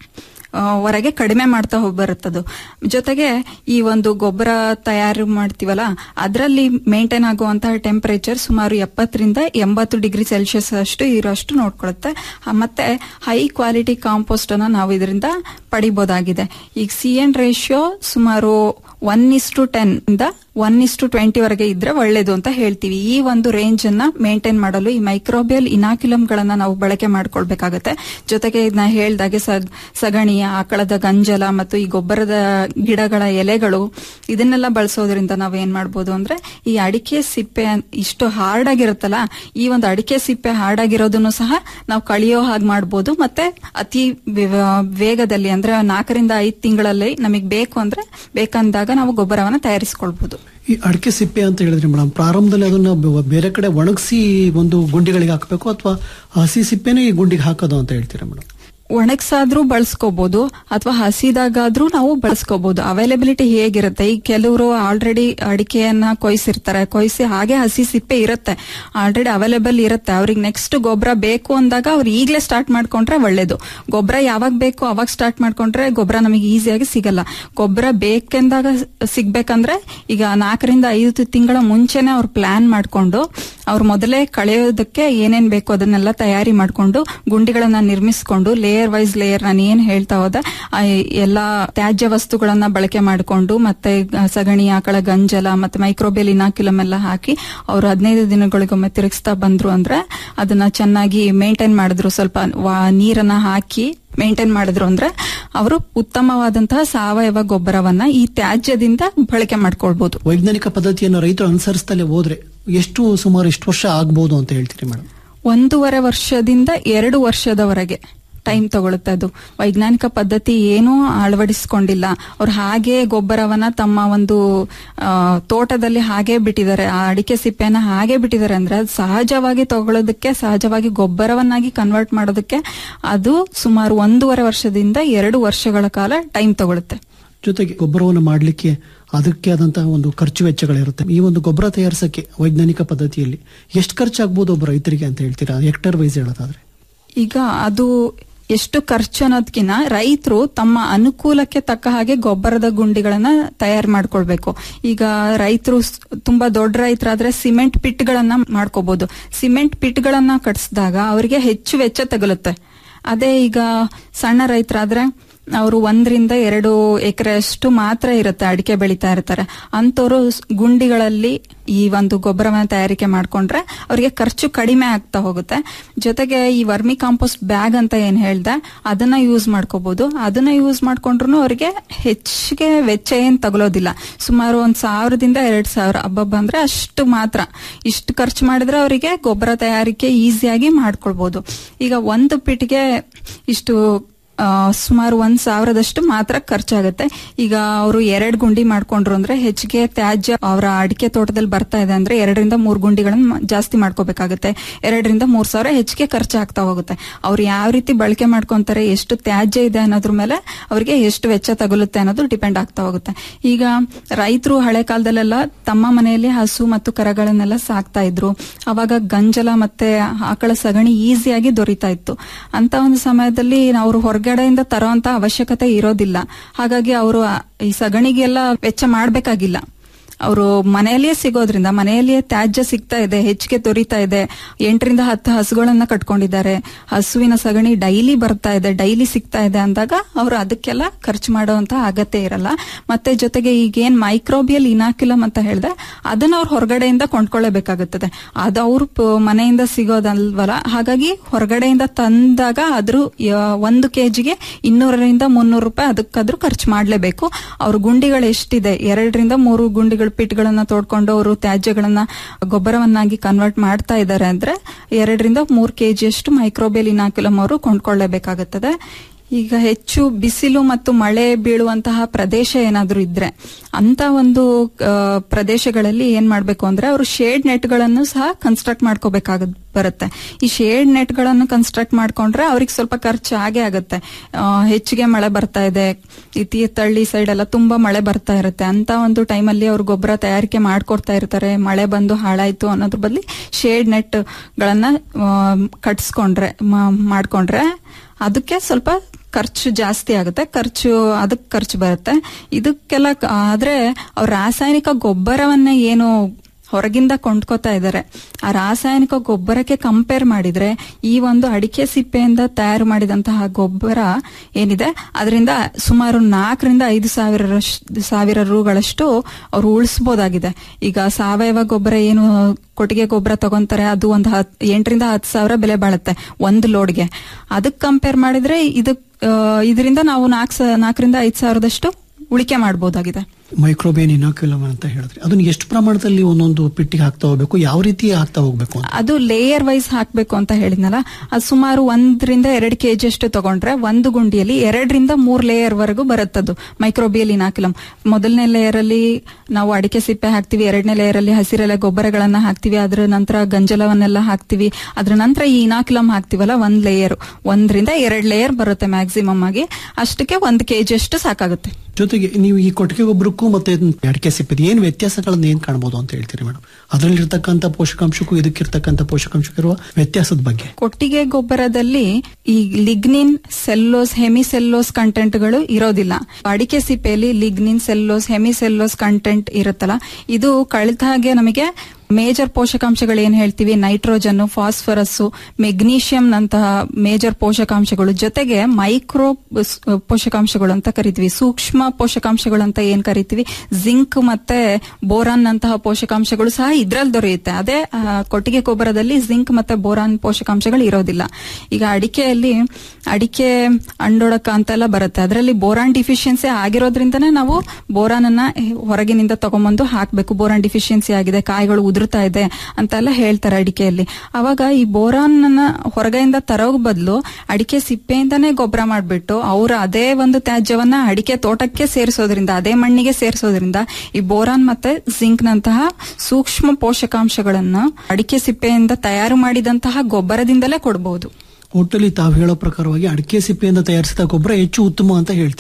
ಆ, ವರೆಗೆ ಕಡಿಮೆ ಮಾಡ್ತಾ ಹೋಗಿ ಬರುತ್ತದು ಜೊತೆಗೆ ಈ ಒಂದು ಗೊಬ್ಬರ ತಯಾರು ಮಾಡ್ತೀವಲ್ಲ ಅದರಲ್ಲಿ ಮೇಂಟೈನ್ ಆಗುವಂತಹ ಟೆಂಪರೇಚರ್ ಸುಮಾರು ಎಪ್ಪತ್ತರಿಂದ ಎಂಬತ್ತು ಡಿಗ್ರಿ ಸೆಲ್ಸಿಯಸ್ ಅಷ್ಟು ಇರೋಷ್ಟು ನೋಡ್ಕೊಳ್ಳುತ್ತೆ ಆ, ಮತ್ತೆ ಹೈ ಕ್ವಾಲಿಟಿ ಕಾಂಪೋಸ್ಟ್ ಅನ್ನ ನಾವು ಇದರಿಂದ ಪಡಿಬಹುದಾಗಿದೆ ಈಗ ಸಿ ಎನ್ ರೇಷಿಯೋ ಸುಮಾರು ಒನ್ ಇಸ್ ಟು ಟೆನ್ ಇಂದ ಒನ್ ಇಸ್ ಟು ಟ್ವೆಂಟಿ ವರೆಗೆ ಇದ್ರೆ ಒಳ್ಳೇದು ಅಂತ ಹೇಳ್ತೀವಿ ಈ ಒಂದು ರೇಂಜ್ ಅನ್ನ ಮೇಂಟೈನ್ ಮಾಡಲು ಈ ಮೈಕ್ರೋಬಿಯಲ್ ಇನಾಕ್ಯುಲಮ್ ಗಳನ್ನ ನಾವು ಬಳಕೆ ಮಾಡ್ಕೊಳ್ಬೇಕಾಗತ್ತೆ ಜೊತೆಗೆ ಇದನ್ನ ಹೇಳ್ದಾಗೆ ಸಗ್- ಸಗಣಿ ಆಕಳದ ಗಂಜಲ ಮತ್ತು ಈ ಗೊಬ್ಬರದ ಗಿಡಗಳ ಎಲೆಗಳು ಇದನ್ನೆಲ್ಲ ಬಳಸೋದ್ರಿಂದ ನಾವು ಏನ್ ಮಾಡ್ಬೋದು ಅಂದ್ರೆ ಈ ಅಡಿಕೆ ಸಿಪ್ಪೆ ಅನ್- ಇಷ್ಟು ಹಾರ್ಡ್ ಆಗಿರುತ್ತಲ್ಲ ಈ ಒಂದು ಅಡಿಕೆ ಸಿಪ್ಪೆ ಹಾರ್ಡ್ ಆಗಿರೋದನ್ನು ಸಹ ನಾವು ಕಳಿಯೋ ಹಾಗೆ ಮಾಡ್ಬೋದು ಮತ್ತೆ ಅತಿ ವೇಗ- ವೇಗದಲ್ಲಿ ಅಂದ್ರೆ ನಾಲ್ಕರಿಂದ ಐದು ತಿಂಗಳಲ್ಲಿ ನಮಗೆ ಬೇಕು ಅಂದ್ರೆ ಬೇಕಂದಾಗ ನಾವು ಗೊಬ್ಬರವನ್ನ ತಯಾರಿಸಿಕೊಳ್ಬಹುದು ಈ ಅಡಿಕೆ ಸಿಪ್ಪೆ ಅಂತ ಹೇಳಿದ್ರೆ ಮೇಡಮ್ ಪ್ರಾರಂಭದಲ್ಲಿ ಅದನ್ನ ಬ- ಬೇರೆ ಕಡೆ ಒಣಗಿಸಿ ಒಂದು ಗುಂಡಿಗಳಿಗೆ ಹಾಕಬೇಕು ಅಥವಾ ಹಸಿ ಸಿಪ್ಪೆನೇ ಈ ಗುಂಡಿಗೆ ಹಾಕೋದು ಅಂತ ಹೇಳ್ತೀರಾ ಮೇಡಮ್ ಒಣಗ್ಸಾದ್ರೂ ಬಳಸ್ಕೋಬಹುದು ಅಥವಾ ಹಸಿದಾಗಾದ್ರೂ ನಾವು ಬಳಸ್ಕೋಬಹುದು ಅವೈಲಬಿಲಿಟಿ ಹೇಗಿರುತ್ತೆ ಈಗ ಕೆಲವರು ಆಲ್ರೆಡಿ ಅಡಿಕೆಯನ್ನ ಕೊಯ್ಸಿರ್ತಾರೆ ಕೊಯ್ಸಿ ಹಾಗೆ ಹಸಿ ಸಿಪ್ಪೆ ಇರುತ್ತೆ ಆಲ್ರೆಡಿ ಅವೈಲೇಬಲ್ ಇರುತ್ತೆ ಅವ್ರಿಗೆ ನೆಕ್ಸ್ಟ್ ಗೊಬ್ಬರ ಬೇಕು ಅಂದಾಗ ಅವ್ರು ಈಗಲೇ ಸ್ಟಾರ್ಟ್ ಮಾಡ್ಕೊಂಡ್ರೆ ಒಳ್ಳೇದು ಗೊಬ್ಬರ ಯಾವಾಗ ಬೇಕು ಅವಾಗ ಸ್ಟಾರ್ಟ್ ಮಾಡ್ಕೊಂಡ್ರೆ ಗೊಬ್ಬರ ನಮಗೆ ಈಸಿಯಾಗಿ ಸಿಗಲ್ಲ ಗೊಬ್ಬರ ಬೇಕೆಂದಾಗ ಸಿಗ್ಬೇಕಂದ್ರೆ ಈಗ ನಾಲ್ಕರಿಂದ ಐದು ತಿಂಗಳ ಮುಂಚೆನೆ ಅವ್ರು ಪ್ಲಾನ್ ಮಾಡ್ಕೊಂಡು ಅವ್ರು ಮೊದಲೇ ಕಳೆಯೋದಕ್ಕೆ ಏನೇನ್ ಬೇಕು ಅದನ್ನೆಲ್ಲ ತಯಾರಿ ಮಾಡ್ಕೊಂಡು ಗುಂಡಿಗಳನ್ನ ನಿರ್ಮಿಸಿಕೊಂಡು ಲೇಯರ್ ವೈಸ್ ಲೇಯರ್ ನಾನು ಏನ್ ಹೇಳ್ತಾ ಹೋದೆ ಆ ಎಲ್ಲಾ ತ್ಯಾಜ್ಯ ವಸ್ತುಗಳನ್ನ ಬಳಕೆ ಮಾಡಿಕೊಂಡು ಮತ್ತೆ ಗ- ಸಗಣಿ ಆಕಳ ಗಂಜಲ ಮತ್ತೆ ಮೈಕ್ರೋಬೇಲ್ ಇನಾಕ್ಯುಲಮ್ ಎಲ್ಲ ಹಾಕಿ ಅವ್ರು ಹದಿನೈದು ದಿನಗಳಿಗೊಮ್ಮೆ ತಿರುಗಿಸ್ತಾ ಬಂದ್ರು ಅಂದ್ರೆ ಅದನ್ನ ಚೆನ್ನಾಗಿ ಮೇಂಟೈನ್ ಮಾಡಿದ್ರು ಸ್ವಲ್ಪ ವಾ- ನೀರನ್ನ ಹಾಕಿ ಮೇಂಟೈನ್ ಮಾಡಿದ್ರು ಅಂದ್ರೆ ಅವರು ಉತ್ತಮವಾದಂತಹ ಸಾವಯವ ಗೊಬ್ಬರವನ್ನ ಈ ತ್ಯಾಜ್ಯದಿಂದ ಬಳಕೆ ಮಾಡ್ಕೊಳ್ಬಹುದು ವೈಜ್ಞಾನಿಕ ಪದ್ಧತಿಯನ್ನು ರೈತರು ಅನುಸರಿಸ್ತಲೇ ಹೋದ್ರೆ ಎಷ್ಟು ಸುಮಾರು ಎಷ್ಟು ವರ್ಷ ಆಗ್ಬೋದು ಅಂತ ಹೇಳ್ತೀರಿ ಮೇಡಮ್ ಒಂದೂವರೆ ವರ್ಷದಿಂದ ಎರಡು ವರ್ಷದವರೆಗೆ ಟೈಮ್ ತಗೊಳುತ್ತೆ ಅದು ವೈಜ್ಞಾನಿಕ ಪದ್ಧತಿ ಏನೂ ಅಳವಡಿಸಿಕೊಂಡಿಲ್ಲ ಅವ್ರು ಹಾಗೆ ಗೊಬ್ಬರವನ್ನ ತಮ್ಮ ಒಂದು ಆ, ತೋಟದಲ್ಲಿ ಹಾಗೆ ಬಿಟ್ಟಿದ್ದಾರೆ ಆ ಅಡಿಕೆ ಸಿಪ್ಪೆನ ಹಾಗೆ ಬಿಟ್ಟಿದ್ದಾರೆ ಅಂದ್ರೆ ಅದು ಸಹಜವಾಗಿ ತಗೊಳ್ಳೋದಕ್ಕೆ ಸಹಜವಾಗಿ ಗೊಬ್ಬರವನ್ನಾಗಿ ಕನ್ವರ್ಟ್ ಮಾಡೋದಕ್ಕೆ ಅದು ಸುಮಾರು ಒಂದೂವರೆ ವರ್ಷದಿಂದ ಎರಡು ವರ್ಷಗಳ ಕಾಲ ಟೈಮ್ ತಗೊಳುತ್ತೆ ಜೊತೆಗೆ ಗೊಬ್ಬರವನ್ನು ಮಾಡಲಿಕ್ಕೆ ಅದಕ್ಕೆ ಆದಂತಹ ಒಂದು ಖರ್ಚು ವೆಚ್ಚಗಳಿರುತ್ತೆ ಈ ಒಂದು ಗೊಬ್ಬರ ತಯಾರಿಸಕ್ಕೆ ವೈಜ್ಞಾನಿಕ ಪದ್ಧತಿಯಲ್ಲಿ ಎಷ್ಟು ಖರ್ಚಾಗ್ಬೋದು ಒಬ್ಬ ರೈತರಿಗೆ ಅಂತ ಹೇಳ್ತೀರಾ ಹೆಕ್ಟರ್ ವೈಸ್ ಹೇಳೋದಾದ್ರೆ ಈಗ ಅದು ಎಷ್ಟು ಖರ್ಚು ಅನ್ನೋದಕ್ಕಿಂತ ರೈತರು ತಮ್ಮ ಅನುಕೂಲಕ್ಕೆ ತಕ್ಕ ಹಾಗೆ ಗೊಬ್ಬರದ ಗುಂಡಿಗಳನ್ನ ತಯಾರು ಮಾಡ್ಕೊಳ್ಬೇಕು ಈಗ ರೈತರು ತುಂಬಾ ದೊಡ್ಡ ರೈತರಾದ್ರೆ ಸಿಮೆಂಟ್ ಪಿಟ್ಗಳನ್ನ ಮಾಡ್ಕೋಬಹುದು ಸಿಮೆಂಟ್ ಪಿಟ್ಗಳನ್ನ ಕಟ್ಸಿದಾಗ ಅವರಿಗೆ ಹೆಚ್ಚು ವೆಚ್ಚ ತಗುಲುತ್ತೆ ಅದೇ ಈಗ ಸಣ್ಣ ರೈತರಾದ್ರೆ ಅವರು ಒಂದರಿಂದ ಎರಡು ಎಕರೆ ಅಷ್ಟು ಮಾತ್ರ ಇರುತ್ತೆ ಅಡಿಕೆ ಬೆಳೀತಾ ಇರ್ತಾರೆ ಅಂತವರು ಗುಂಡಿಗಳಲ್ಲಿ ಈ ಒಂದು ಗೊಬ್ಬರವನ್ನ ತಯಾರಿಕೆ ಮಾಡ್ಕೊಂಡ್ರೆ ಅವರಿಗೆ ಖರ್ಚು ಕಡಿಮೆ ಆಗ್ತಾ ಹೋಗುತ್ತೆ ಜೊತೆಗೆ ಈ ವರ್ಮಿ ಕಾಂಪೋಸ್ಟ್ ಬ್ಯಾಗ್ ಅಂತ ಏನ್ ಹೇಳ್ದೆ ಅದನ್ನ ಯೂಸ್ ಮಾಡ್ಕೋಬಹುದು ಅದನ್ನ ಯೂಸ್ ಮಾಡ್ಕೊಂಡ್ರು ಅವರಿಗೆ ಹೆಚ್ಚಿಗೆ ವೆಚ್ಚ ಏನ್ ತಗೊಳೋದಿಲ್ಲ ಸುಮಾರು ಒಂದ್ ಸಾವಿರದಿಂದ ಎರಡ್ ಸಾವಿರ ಹಬ್ಬ ಅಂದ್ರೆ ಅಷ್ಟು ಮಾತ್ರ ಇಷ್ಟು ಖರ್ಚು ಮಾಡಿದ್ರೆ ಅವರಿಗೆ ಗೊಬ್ಬರ ತಯಾರಿಕೆ ಈಸಿಯಾಗಿ ಮಾಡ್ಕೊಳ್ಬಹುದು ಈಗ ಒಂದು ಪಿಟ್ಗೆ ಇಷ್ಟು ಆ, ಸುಮಾರು ಒಂದ್ ಸಾವಿರದಷ್ಟು ಮಾತ್ರ ಖರ್ಚಾಗುತ್ತೆ ಈಗ ಅವರು ಎರಡ್ ಗುಂಡಿ ಮಾಡ್ಕೊಂಡ್ರು ಅಂದ್ರೆ ಹೆಚ್ಚಿಗೆ ತ್ಯಾಜ್ಯ ಅವರ ಅಡಿಕೆ ತೋಟದಲ್ಲಿ ಬರ್ತಾ ಇದೆ ಅಂದ್ರೆ ಎರಡರಿಂದ ಮೂರ್ ಗುಂಡಿಗಳನ್ನ ಮ- ಜಾಸ್ತಿ ಮಾಡ್ಕೋಬೇಕಾಗುತ್ತೆ ಎರಡರಿಂದ ಮೂರ್ ಸಾವಿರ ಹೆಚ್ಚಿಗೆ ಖರ್ಚಾಗ್ತಾ ಹೋಗುತ್ತೆ ಅವ್ರು ಯಾವ ರೀತಿ ಬಳಕೆ ಮಾಡ್ಕೊಂತಾರೆ ಎಷ್ಟು ತ್ಯಾಜ್ಯ ಇದೆ ಅನ್ನೋದ್ರ ಮೇಲೆ ಅವರಿಗೆ ಎಷ್ಟು ವೆಚ್ಚ ತಗುಲುತ್ತೆ ಅನ್ನೋದು ಡಿಪೆಂಡ್ ಆಗ್ತಾ ಹೋಗುತ್ತೆ ಈಗ ರೈತರು ಹಳೆ ಕಾಲದಲ್ಲೆಲ್ಲ ತಮ್ಮ ಮನೆಯಲ್ಲಿ ಹಸು ಮತ್ತು ಕರಗಳನ್ನೆಲ್ಲ ಸಾಕ್ತಾ ಇದ್ರು ಅವಾಗ ಗಂಜಲ ಮತ್ತೆ ಆಕಳ ಸಗಣಿ ಈಸಿಯಾಗಿ ದೊರೀತಾ ಇತ್ತು ಅಂತ ಒಂದು ಸಮಯದಲ್ಲಿ ಅವರು ಹೊರಗಡೆಯಿಂದ ತರೋಂತ ಅವಶ್ಯಕತೆ ಇರೋದಿಲ್ಲ ಹಾಗಾಗಿ ಅವರು ಈ ಸಗಣಿಗೆಲ್ಲ ವೆಚ್ಚ ಮಾಡ್ಬೇಕಾಗಿಲ್ಲ ಅವರು ಮನೆಯಲ್ಲಿಯೇ ಸಿಗೋದ್ರಿಂದ ಮನೆಯಲ್ಲಿಯೇ ತ್ಯಾಜ್ಯ ಸಿಗ್ತಾ ಇದೆ ಹೆಚ್ಚಿಗೆ ದೊರೀತಾ ಇದೆ ಎಂಟರಿಂದ ಹತ್ತು ಹಸುಗಳನ್ನ ಕಟ್ಕೊಂಡಿದ್ದಾರೆ ಹಸುವಿನ ಸಗಣಿ ಡೈಲಿ ಬರ್ತಾ ಇದೆ ಡೈಲಿ ಸಿಗ್ತಾ ಇದೆ ಅಂದಾಗ ಅವರು ಅದಕ್ಕೆಲ್ಲ ಖರ್ಚು ಮಾಡುವಂತ ಅಗತ್ಯ ಇರಲ್ಲ ಮತ್ತೆ ಜೊತೆಗೆ ಈಗೇನ್ ಮೈಕ್ರೋಬಿಯಲ್ ಇನಾಕ್ಯುಲಮ್ ಅಂತ ಹೇಳಿದೆ ಅದನ್ನ ಅವ್ರು ಹೊರಗಡೆಯಿಂದ ಕೊಂಡ್ಕೊಳ್ಳೇಬೇಕಾಗುತ್ತದೆ ಅದು ಅವ್ರು ಪ- ಮನೆಯಿಂದ ಸಿಗೋದಲ್ವಲ್ಲ ಹಾಗಾಗಿ ಹೊರಗಡೆಯಿಂದ ತಂದಾಗ ಅದ್ರ ಯ- ಒಂದು ಕೆಜಿಗೆ ಇನ್ನೂರರಿಂದ ಮುನ್ನೂರು ರೂಪಾಯಿ ಅದಕ್ಕಾದ್ರೂ ಖರ್ಚು ಮಾಡ್ಲೇಬೇಕು ಅವ್ರ ಗುಂಡಿಗಳು ಎಷ್ಟಿದೆ ಎರಡರಿಂದ ಮೂರು ಗುಂಡಿಗಳು ಪಿಟ್ಗಳನ್ನ ತೋಡ್ಕೊಂಡು ಅವರು ತ್ಯಾಜ್ಯಗಳನ್ನ ಗೊಬ್ಬರವನ್ನಾಗಿ ಕನ್ವರ್ಟ್ ಮಾಡ್ತಾ ಇದ್ದಾರೆ ಅಂದ್ರೆ ಎರಡರಿಂದ ಮೂರು ಕೆಜಿಯಷ್ಟು ಮೈಕ್ರೋಬಿಯಲ್ ಇನಾಕ್ಯುಲಮ್ ಅವರು ಕೊಂಡ್ಕೊಳ್ಳೇಬೇಕಾಗುತ್ತದೆ ಈಗ ಹೆಚ್ಚು ಬಿಸಿಲು ಮತ್ತು ಮಳೆ ಬೀಳುವಂತಹ ಪ್ರದೇಶ ಏನಾದ್ರೂ ಇದ್ರೆ ಅಂತ ಒಂದು ಆ, ಪ್ರದೇಶಗಳಲ್ಲಿ ಏನ್ ಮಾಡ್ಬೇಕು ಅಂದ್ರೆ ಅವರು ಶೇಡ್ ನೆಟ್ಗಳನ್ನು ಸಹ ಕನ್ಸ್ಟ್ರಕ್ಟ್ ಮಾಡ್ಕೋಬೇಕಾಗ ಬರುತ್ತೆ ಈ ಶೇಡ್ ನೆಟ್ಗಳನ್ನು ಕನ್ಸ್ಟ್ರಕ್ಟ್ ಮಾಡ್ಕೊಂಡ್ರೆ ಅವ್ರಿಗೆ ಸ್ವಲ್ಪ ಖರ್ಚು ಆಗೇ ಆಗುತ್ತೆ ಆ, ಹೆಚ್ಚಿಗೆ ಮಳೆ ಬರ್ತಾ ಇದೆ ಈ ತೀರ್ಥಹಳ್ಳಿ ಸೈಡ್ ಎಲ್ಲ ತುಂಬಾ ಮಳೆ ಬರ್ತಾ ಇರುತ್ತೆ ಅಂತ ಒಂದು ಟೈಮಲ್ಲಿ ಅವ್ರು ಗೊಬ್ಬರ ತಯಾರಿಕೆ ಮಾಡ್ಕೊಡ್ತಾ ಇರ್ತಾರೆ ಮಳೆ ಬಂದು ಹಾಳಾಯ್ತು ಅನ್ನೋದ್ರ ಬದಲಿ ಶೇಡ್ ನೆಟ್ ಗಳನ್ನ ಆ, ಕಟ್ಸ್ಕೊಂಡ್ರೆ ಮಾ- ಮಾಡ್ಕೊಂಡ್ರೆ ಅದಕ್ಕೆ ಸ್ವಲ್ಪ ಖರ್ಚು ಜಾಸ್ತಿ ಆಗುತ್ತೆ ಖರ್ಚು ಅದಕ್ಕೆ ಖರ್ಚು ಬರುತ್ತೆ ಇದಕ್ಕೆಲ್ಲ ಕ- ಆದ್ರೆ ಅವ್ರ ರಾಸಾಯನಿಕ ಗೊಬ್ಬರವನ್ನ ಏನು ಹೊರಗಿಂದ ಕೊಂಡ್ಕೋತಾ ಇದ್ದಾರೆ ಆ ರಾಸಾಯನಿಕ ಗೊಬ್ಬರಕ್ಕೆ ಕಂಪೇರ್ ಮಾಡಿದ್ರೆ ಈ ಒಂದು ಅಡಿಕೆ ಸಿಪ್ಪೆಯಿಂದ ತಯಾರು ಮಾಡಿದಂತಹ ಗೊಬ್ಬರ ಏನಿದೆ ಅದರಿಂದ ಸುಮಾರು ನಾಲ್ಕರಿಂದ ಐದು ಸಾವಿರ ಸಾವಿರ ರೂಗಳಷ್ಟು ಅವರು ಉಳಿಸಬಹುದಾಗಿದೆ ಈಗ ಸಾವಯವ ಗೊಬ್ಬರ ಏನು ಕೊಟ್ಟಿಗೆ ಗೊಬ್ಬರ ತಗೊಂತಾರೆ ಅದು ಒಂದು ಹತ್ ಎಂಟರಿಂದ ಹತ್ತು ಸಾವಿರ ಬೆಲೆ ಬಾಳುತ್ತೆ ಒಂದು ಲೋಡ್ಗೆ ಅದಕ್ಕೆ ಕಂಪೇರ್ ಮಾಡಿದ್ರೆ ಇದಕ್ ಇದರಿಂದ ನಾವು ನಾಲ್ಕು ನಾಲ್ಕರಿಂದ ಐದು ಸಾವಿರದಷ್ಟು ಉಳಿಕೆ ಮಾಡಬಹುದಾಗಿದೆ ಮೈಕ್ರೋಬೇನ್ ಇನಾಕ್ಯುಲಮ್ ಅಂತ ಹೇಳಿದ್ರಿ ಅದನ್ನ ಎಷ್ಟು ಪ್ರಮಾಣದಲ್ಲಿ ಒಂದೊಂದು ಪಿಟ್ಟಿಗೆ ಹಾಕ್ತಾ ಹೋಗ್ಬೇಕು ಯಾವ ರೀತಿ ಹಾಕ್ತಾ ಹೋಗ್ಬೇಕು ಅಂತ ಅದು ಲೇಯರ್ ವೈಸ್ ಹಾಕ್ಬೇಕು ಅಂತ ಹೇಳಿದ್ನಲ್ಲ ಅದು ಸುಮಾರು ಒಂದರಿಂದ ಎರಡು ಕೆಜಿ ಅಷ್ಟು ತಗೊಂಡ್ರೆ ಒಂದು ಗುಂಡಿಯಲ್ಲಿ ಎರಡರಿಂದ ಮೂರ್ ಲೇಯರ್ ವರೆಗೂ ಬರುತ್ತದು ಮೈಕ್ರೋಬಿಯಲ್ ಇನಾಕ್ಯುಲಮ್ ಮೊದಲನೇ ಲೇಯರ್ ಅಲ್ಲಿ ನಾವು ಅಡಿಕೆ ಸಿಪ್ಪೆ ಹಾಕ್ತಿವಿ ಎರಡನೇ ಲೇಯರ್ ಅಲ್ಲಿ ಹಸಿರೆಲೆ ಗೊಬ್ಬರಗಳನ್ನ ಹಾಕ್ತಿವಿ ಅದ್ರ ನಂತರ ಗಂಜಲವನ್ನೆಲ್ಲ ಹಾಕ್ತಿವಿ ಅದ್ರ ನಂತರ ಈ ಇನಾಕ್ಯುಲಮ್ ಹಾಕ್ತಿವಲ್ಲ ಒಂದ್ ಲೇಯರ್ ಒಂದರಿಂದ ಎರಡ್ ಲೇಯರ್ ಬರುತ್ತೆ ಮ್ಯಾಕ್ಸಿಮಮ್ ಆಗಿ ಅಷ್ಟಕ್ಕೆ ಒಂದ್ ಕೆಜಿ ಅಷ್ಟು ಸಾಕಾಗುತ್ತೆ ಜೊತೆಗೆ ನೀವು ಈ ಕೊಟ್ಟಿಗೆ ಗೊಬ್ಬರಕ್ಕೂ ಮತ್ತೆ ಅಡಿಕೆ ಸಿಪ್ಪೆ ಏನ್ ವ್ಯತ್ಯಾಸಗಳನ್ನ ಏನ್ ಕಾಣಬಹುದು ಅಂತ ಹೇಳ್ತೀರಿ ಮೇಡಮ್ ಅದರಲ್ಲಿರ್ತಕ್ಕಂಥ ಪೋಷಕಾಂಶಕ್ಕೂ ಇದಕ್ಕಿರ್ತಕ್ಕಂಥ ಪೋಷಕಾಂಶಕ್ಕೂ ಇರುವ ವ್ಯತ್ಯಾಸದ ಬಗ್ಗೆ ಕೊಟ್ಟಿಗೆ ಗೊಬ್ಬರದಲ್ಲಿ ಈ ಲಿಗ್ನಿನ್ ಸೆಲ್ಲೋಸ್ ಹೆಮಿಸೆಲ್ಲೋಸ್ ಕಂಟೆಂಟ್ಗಳು ಇರೋದಿಲ್ಲ ಅಡಿಕೆ ಸಿಪ್ಪೆಯಲ್ಲಿ ಲಿಗ್ನಿನ್ ಸೆಲ್ಲೋಸ್ ಹೆಮಿಸೆಲ್ಲೋಸ್ ಕಂಟೆಂಟ್ ಇರುತ್ತಲ್ಲ ಇದು ಕಳೆದ ಹಾಗೆ ನಮಗೆ ಮೇಜರ್ ಪೋಷಕಾಂಶಗಳು ಏನ್ ಹೇಳ್ತೀವಿ ನೈಟ್ರೋಜನ್ ಫಾಸ್ಫರಸ್ ಮೆಗ್ನೀಷಿಯಂ ನಂತಹ ಮೇಜರ್ ಪೋಷಕಾಂಶಗಳು ಜೊತೆಗೆ ಮೈಕ್ರೋ ಪೋಷಕಾಂಶಗಳು ಅಂತ ಕರಿತೀವಿ ಸೂಕ್ಷ್ಮ ಪೋಷಕಾಂಶಗಳು ಅಂತ ಏನ್ ಕರಿತೀವಿ ಜಿಂಕ್ ಮತ್ತೆ ಬೋರಾನ್ ನಂತಹ ಪೋಷಕಾಂಶಗಳು ಸಹ ಇದ್ರಲ್ಲಿ ದೊರೆಯುತ್ತೆ ಅದೇ ಆ, ಕೊಟ್ಟಿಗೆ ಗೊಬ್ಬರದಲ್ಲಿ ಜಿಂಕ್ ಮತ್ತೆ ಬೋರಾನ್ ಪೋಷಕಾಂಶಗಳು ಇರೋದಿಲ್ಲ ಈಗ ಅಡಿಕೆಯಲ್ಲಿ ಅಡಿಕೆ ಅಂಡೊಡಕ ಅಂತೆಲ್ಲ ಬರುತ್ತೆ ಅದರಲ್ಲಿ ಬೋರಾನ್ ಡಿಫಿಷಿಯನ್ಸಿ ಆಗಿರೋದ್ರಿಂದನೇ ನಾವು ಬೋರಾನ್ ಅನ್ನ ಹೊರಗಿನಿಂದ ತಗೊಂಬಂದು ಹಾಕ್ಬೇಕು ಬೋರಾನ್ ಡಿಫಿಷಿಯನ್ಸಿ ಆಗಿದೆ ಕಾಯಿಗಳು ಉದುರ್ತಾ ಇದೆ ಅಂತೆಲ್ಲ ಹೇಳ್ತಾರೆ ಅಡಿಕೆಯಲ್ಲಿ ಅವಾಗ ಈ ಬೋರಾನ್ ಅನ್ನ ಹೊರಗೆಯಿಂದ ತರೋ ಬದಲು ಅಡಿಕೆ ಸಿಪ್ಪೆಯಿಂದನೇ ಗೊಬ್ಬರ ಮಾಡ್ಬಿಟ್ಟು ಅವರು ಅದೇ ಒಂದು ತ್ಯಾಜ್ಯವನ್ನ ಅಡಿಕೆ ತೋಟಕ್ಕೆ ಸೇರಿಸೋದ್ರಿಂದ ಅದೇ ಮಣ್ಣಿಗೆ ಸೇರಿಸೋದ್ರಿಂದ ಈ ಬೋರಾನ್ ಮತ್ತೆ ಜಿಂಕ್ ನಂತಹ ಸೂಕ್ಷ್ಮ ಪೋಷಕಾಂಶಗಳನ್ನು ಅಡಿಕೆ ಸಿಪ್ಪೆಯಿಂದ ತಯಾರು ಮಾಡಿದಂತಹ ಗೊಬ್ಬರದಿಂದಲೇ ಕೊಡಬಹುದು ಒಟ್ಟಲ್ಲಿ ತಾವು ಹೇಳೋ ಪ್ರಕಾರವಾಗಿ ಅಡಿಕೆ ಸಿಪ್ಪೆಯಿಂದ ತಯಾರಿಸಿದ ಗೊಬ್ಬರ ಹೆಚ್ಚು ಉತ್ತಮ ಅಂತ ಹೇಳ್ತೀರಿ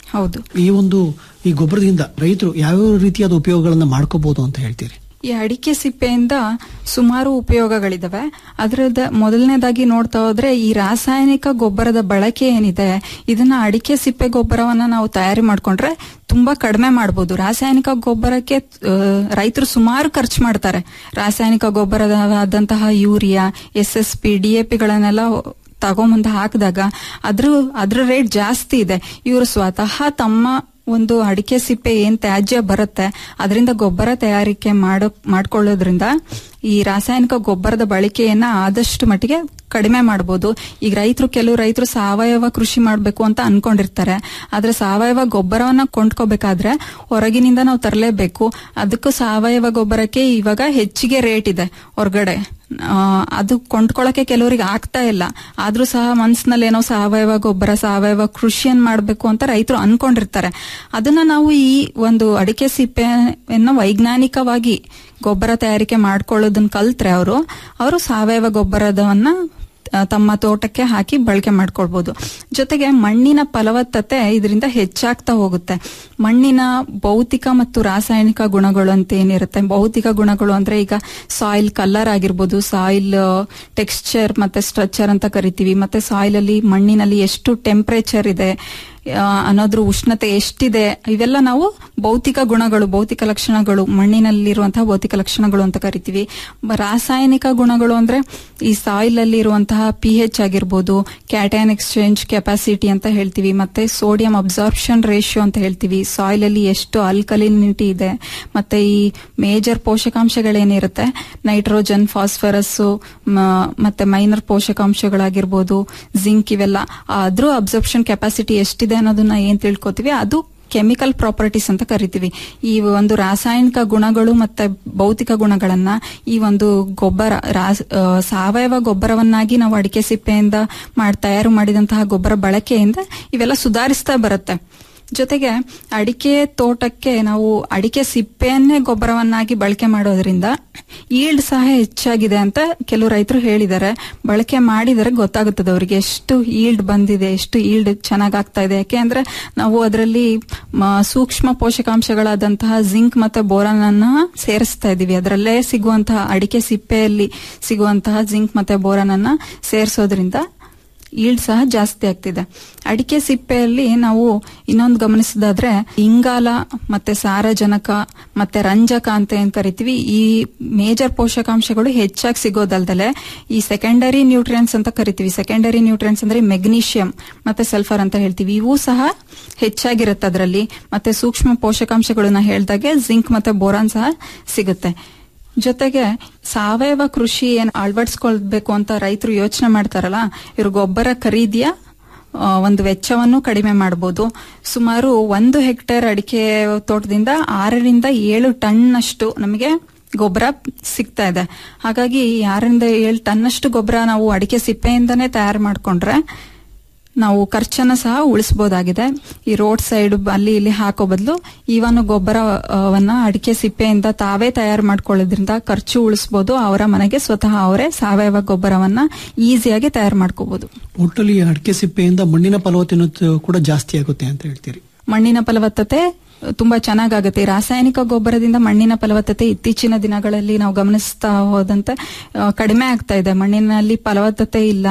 ಹೌದು ಈ ಒಂದು ಈ ಗೊಬ್ಬರದಿಂದ ರೈತರು ಯಾವ್ಯಾವ ರೀತಿಯಾದ ಉಪಯೋಗಗಳನ್ನ ಮಾಡ್ಕೋಬಹುದು ಅಂತ ಹೇಳ್ತೀರಿ ಈ ಅಡಿಕೆ ಸಿಪ್ಪೆಯಿಂದ ಸುಮಾರು ಉಪಯೋಗಗಳಿದಾವೆ ಅದರದ ಮೊದಲನೇದಾಗಿ ನೋಡ್ತಾ ಹೋದ್ರೆ ಈ ರಾಸಾಯನಿಕ ಗೊಬ್ಬರದ ಬಳಕೆ ಏನಿದೆ ಇದನ್ನ ಅಡಿಕೆ ಸಿಪ್ಪೆ ಗೊಬ್ಬರವನ್ನ ನಾವು ತಯಾರಿ ಮಾಡ್ಕೊಂಡ್ರೆ ತುಂಬಾ ಕಡಿಮೆ ಮಾಡಬಹುದು ರಾಸಾಯನಿಕ ಗೊಬ್ಬರಕ್ಕೆ ರೈತರು ಸುಮಾರು ಖರ್ಚು ಮಾಡ್ತಾರೆ ರಾಸಾಯನಿಕ ಗೊಬ್ಬರವಾದಂತಹ urea S S P D A ಪಿಗಳನ್ನೆಲ್ಲ ತಗೊಂಬಂದು ಹಾಕಿದಾಗ ಅದ್ರ ಅದ್ರ ರೇಟ್ ಜಾಸ್ತಿ ಇದೆ ಇವರು ಸ್ವತಃ ತಮ್ಮ ಒಂದು ಅಡಿಕೆ ಸಿಪ್ಪೆ ಏನ್ ತ್ಯಾಜ್ಯ ಬರುತ್ತೆ ಅದರಿಂದ ಗೊಬ್ಬರ ತಯಾರಿಕೆ ಮಾಡೋ ಮಾಡ್ಕೊಳ್ಳೋದ್ರಿಂದ ಈ ರಾಸಾಯನಿಕ ಗೊಬ್ಬರದ ಬಳಕೆಯನ್ನ ಆದಷ್ಟು ಮಟ್ಟಿಗೆ ಕಡಿಮೆ ಮಾಡಬಹುದು ಈಗ ರೈತರು ಕೆಲವು ರೈತರು ಸಾವಯವ ಕೃಷಿ ಮಾಡಬೇಕು ಅಂತ ಅನ್ಕೊಂಡಿರ್ತಾರೆ ಆದ್ರೆ ಸಾವಯವ ಗೊಬ್ಬರವನ್ನ ಕೊಂಡ್ಕೋಬೇಕಾದ್ರೆ ಹೊರಗಿನಿಂದ ನಾವು ತರಲೇಬೇಕು ಅದಕ್ಕೂ ಸಾವಯವ ಗೊಬ್ಬರಕ್ಕೆ ಇವಾಗ ಹೆಚ್ಚಿಗೆ ರೇಟ್ ಇದೆ ಹೊರಗಡೆ ಆ, ಅದು ಕೊಂಡ್ಕೊಳಕ್ಕೆ ಕೆಲವರಿಗೆ ಆಗ್ತಾ ಇಲ್ಲ ಆದ್ರೂ ಸಹ ಮನ್ಸಿನಲ್ಲಿ ಏನೋ ಸಾವಯವ ಗೊಬ್ಬರ ಸಾವಯವ ಕೃಷಿಯನ್ನ ಮಾಡಬೇಕು ಅಂತ ರೈತರು ಅನ್ಕೊಂಡಿರ್ತಾರೆ ಅದನ್ನ ನಾವು ಈ ಒಂದು ಅಡಿಕೆ ಸಿಪ್ಪೆಯನ್ನು ವೈಜ್ಞಾನಿಕವಾಗಿ ಗೊಬ್ಬರ ತಯಾರಿಕೆ ಮಾಡ್ಕೊಳ್ಳೋದನ್ನ ಕಲ್ತ್ರೆ ಅವರು ಅವರು ಸಾವಯವ ಗೊಬ್ಬರದವನ್ನ ಆ, ತಮ್ಮ ತೋಟಕ್ಕೆ ಹಾಕಿ ಬಳಕೆ ಮಾಡ್ಕೊಳ್ಬಹುದು ಜೊತೆಗೆ ಮಣ್ಣಿನ ಫಲವತ್ತತೆ ಇದರಿಂದ ಹೆಚ್ಚಾಗ್ತಾ ಹೋಗುತ್ತೆ ಮಣ್ಣಿನ ಭೌತಿಕ ಮತ್ತು ರಾಸಾಯನಿಕ ಗುಣಗಳು ಅಂತ ಏನಿರುತ್ತೆ ಭೌತಿಕ ಗುಣಗಳು ಅಂದ್ರೆ ಈಗ ಸಾಯಿಲ್ ಕಲರ್ ಆಗಿರ್ಬೋದು ಸಾಯಿಲ್ ಟೆಕ್ಸ್ಚರ್ ಮತ್ತೆ ಸ್ಟ್ರಕ್ಚರ್ ಅಂತ ಕರಿತೀವಿ ಮತ್ತೆ ಸಾಯಿಲ್ ಅಲ್ಲಿ ಮಣ್ಣಿನಲ್ಲಿ ಎಷ್ಟು ಟೆಂಪರೇಚರ್ ಇದೆ ಆ, ಅನ್ನೋದ್ರ ಉಷ್ಣತೆ ಎಷ್ಟಿದೆ ಇವೆಲ್ಲ ನಾವು ಭೌತಿಕ ಗುಣಗಳು ಭೌತಿಕ ಲಕ್ಷಣಗಳು ಮಣ್ಣಿನಲ್ಲಿರುವಂತಹ ಭೌತಿಕ ಲಕ್ಷಣಗಳು ಅಂತ ಕರಿತೀವಿ ಬ- ರಾಸಾಯನಿಕ ಗುಣಗಳು ಅಂದ್ರೆ ಈ ಸಾಯಿಲ್ ಅಲ್ಲಿ ಇರುವಂತಹ ಪಿ ಎಚ್ ಆಗಿರ್ಬೋದು ಕ್ಯಾಟೈನ್ ಎಕ್ಸ್ಚೇಂಜ್ ಕೆಪಾಸಿಟಿ ಅಂತ ಹೇಳ್ತೀವಿ ಮತ್ತೆ ಸೋಡಿಯಂ ಅಬ್ಸಾರ್ಪ್ಷನ್ ರೇಷಿಯೋ ಅಂತ ಹೇಳ್ತೀವಿ ಸಾಯಿಲ್ ಅಲ್ಲಿ ಎಷ್ಟು ಆಲ್ಕಲಿನಿಟಿ ಇದೆ ಮತ್ತೆ ಈ ಮೇಜರ್ ಪೋಷಕಾಂಶಗಳೇನಿರುತ್ತೆ ನೈಟ್ರೋಜನ್ ಫಾಸ್ಫರಸ್ ಮತ್ತೆ ಮೈನರ್ ಪೋಷಕಾಂಶಗಳಾಗಿರ್ಬೋದು ಜಿಂಕ್ ಇವೆಲ್ಲ ಅದ್ರ ಅಬ್ಸರ್ಪ್ಷನ್ ಕೆಪಾಸಿಟಿ ಎಷ್ಟಿದೆ ಅನ್ನೋದನ್ನ ಏನ್ ತಿಳ್ಕೊತೀವಿ ಅದು ಕೆಮಿಕಲ್ ಪ್ರಾಪರ್ಟೀಸ್ ಅಂತ ಕರಿತೀವಿ ಈ ಒಂದು ರಾಸಾಯನಿಕ ಗುಣಗಳು ಮತ್ತೆ ಭೌತಿಕ ಗುಣಗಳನ್ನ ಈ ಒಂದು ಗೊಬ್ಬರ ರಾಸ್- ಆ, ಸಾವಯವ ಗೊಬ್ಬರವನ್ನಾಗಿ ನಾವು ಅಡಿಕೆ ಸಿಪ್ಪೆಯಿಂದ ಮಾಡ್ ತಯಾರು ಮಾಡಿದಂತಹ ಗೊಬ್ಬರ ಬಳಕೆಯಿಂದ ಇವೆಲ್ಲ ಸುಧಾರಿಸ್ತಾ ಬರುತ್ತೆ ಜೊತೆಗೆ ಅಡಿಕೆ ತೋಟಕ್ಕೆ ನಾವು ಅಡಿಕೆ ಸಿಪ್ಪೆಯನ್ನೇ ಗೊಬ್ಬರವನ್ನಾಗಿ ಬಳಕೆ ಮಾಡೋದ್ರಿಂದ ಈಲ್ಡ್ ಸಹ ಹೆಚ್ಚಾಗಿದೆ ಅಂತ ಕೆಲವು ರೈತರು ಹೇಳಿದ್ದಾರೆ ಬಳಕೆ ಮಾಡಿದರೆ ಗೊತ್ತಾಗುತ್ತದೆ ಅವರಿಗೆ ಎಷ್ಟು ಈಲ್ಡ್ ಬಂದಿದೆ ಎಷ್ಟು ಈಲ್ಡ್ ಚೆನ್ನಾಗ್ ಆಗ್ತಾ ಇದೆ ಯಾಕೆ ಅಂದ್ರೆ ನಾವು ಅದರಲ್ಲಿ ಸೂಕ್ಷ್ಮ ಪೋಷಕಾಂಶಗಳಾದಂತಹ ಜಿಂಕ್ ಮತ್ತೆ ಬೋರಾನ್ ಅನ್ನ ಸೇರಿಸ್ತಾ ಇದೀವಿ ಅದರಲ್ಲೇ ಸಿಗುವಂತಹ ಅಡಿಕೆ ಸಿಪ್ಪೆಯಲ್ಲಿ ಸಿಗುವಂತಹ ಜಿಂಕ್ ಮತ್ತೆ ಬೋರಾನ್ ಅನ್ನ ಸೇರಿಸೋದ್ರಿಂದ ಈಲ್ಡ್ ಸಹ ಜಾಸ್ತಿ ಆಗ್ತಿದೆ ಅಡಿಕೆ ಸಿಪ್ಪೆಯಲ್ಲಿ ನಾವು ಇನ್ನೊಂದು ಗಮನಿಸೋದಾದ್ರೆ ಇಂಗಾಲ ಮತ್ತೆ ಸಾರಜನಕ ಮತ್ತೆ ರಂಜಕ ಅಂತ ಏನ್ ಕರಿತೀವಿ ಈ ಮೇಜರ್ ಪೋಷಕಾಂಶಗಳು ಹೆಚ್ಚಾಗಿ ಸಿಗೋದಲ್ದಲೆ ಈ ಸೆಕೆಂಡರಿ ನ್ಯೂಟ್ರಿಯನ್ಸ್ ಅಂತ ಕರಿತೀವಿ ಸೆಕೆಂಡರಿ ನ್ಯೂಟ್ರಿಯನ್ಸ್ ಅಂದ್ರೆ ಮೆಗ್ನೀಷಿಯಂ ಮತ್ತೆ ಸಲ್ಫರ್ ಅಂತ ಹೇಳ್ತೀವಿ ಇವು ಸಹ ಹೆಚ್ಚಾಗಿರುತ್ತೆ ಅದರಲ್ಲಿ ಮತ್ತೆ ಸೂಕ್ಷ್ಮ ಪೋಷಕಾಂಶಗಳನ್ನ ಹೇಳ್ದಾಗೆ ಜಿಂಕ್ ಮತ್ತೆ ಬೋರಾನ್ ಸಹ ಸಿಗುತ್ತೆ ಜೊತೆಗೆ ಸಾವಯವ ಕೃಷಿ ಏನ್ ಅಳವಡಿಸ್ಕೊಳ್ಬೇಕು ಅಂತ ರೈತರು ಯೋಚನೆ ಮಾಡ್ತಾರಲ್ಲ ಇವ್ರ ಗೊಬ್ಬರ ಖರೀದಿಯ ಆ, ಒಂದು ವೆಚ್ಚವನ್ನು ಕಡಿಮೆ ಮಾಡಬಹುದು ಸುಮಾರು ಒಂದು ಹೆಕ್ಟೇರ್ ಅಡಿಕೆ ತೋಟದಿಂದ ಆರರಿಂದ ಏಳು ಟನ್ ಅಷ್ಟು ನಮಗೆ ಗೊಬ್ಬರ ಸಿಗ್ತಾ ಇದೆ ಹಾಗಾಗಿ ಈ ಆರರಿಂದ ಏಳು ಟನ್ ಅಷ್ಟು ಗೊಬ್ಬರ ನಾವು ಅಡಿಕೆ ಸಿಪ್ಪೆಯಿಂದನೇ ತಯಾರು ಮಾಡ್ಕೊಂಡ್ರೆ ನಾವು ಖರ್ಚನ್ನ ಸಹ ಉಳಿಸಬಹುದಾಗಿದೆ ಈ ರೋಡ್ ಸೈಡ್ ಅಲ್ಲಿ ಇಲ್ಲಿ ಹಾಕೋ ಬದಲು ಈವನು ಗೊಬ್ಬರವನ್ನ ಅಡಿಕೆ ಸಿಪ್ಪೆಯಿಂದ ತಾವೇ ತಯಾರು ಮಾಡ್ಕೊಳ್ಳೋದ್ರಿಂದ ಖರ್ಚು ಉಳಿಸಬಹುದು ಅವರ ಮನೆಗೆ ಸ್ವತಃ ಅವರೇ ಸಾವಯವ ಗೊಬ್ಬರವನ್ನ ಈಸಿಯಾಗಿ ತಯಾರು ಮಾಡ್ಕೋಬಹುದು ಒಟ್ಟಲ್ಲಿ ಅಡಿಕೆ ಸಿಪ್ಪೆಯಿಂದ ಮಣ್ಣಿನ ಫಲವತ್ತತೆ ಕೂಡ ಜಾಸ್ತಿ ಆಗುತ್ತೆ ಅಂತ ಹೇಳ್ತೀರಿ ಮಣ್ಣಿನ ಫಲವತ್ತತೆ ತುಂಬಾ ಚೆನ್ನಾಗಾಗುತ್ತೆ ಈ ರಾಸಾಯನಿಕ ಗೊಬ್ಬರದಿಂದ ಮಣ್ಣಿನ ಫಲವತ್ತತೆ ಇತ್ತೀಚಿನ ದಿನಗಳಲ್ಲಿ ನಾವು ಗಮನಿಸ್ತಾ ಹೋದಂತೆ ಆ, ಕಡಿಮೆ ಆಗ್ತಾ ಇದೆ ಮಣ್ಣಿನಲ್ಲಿ ಫಲವತ್ತತೆ ಇಲ್ಲ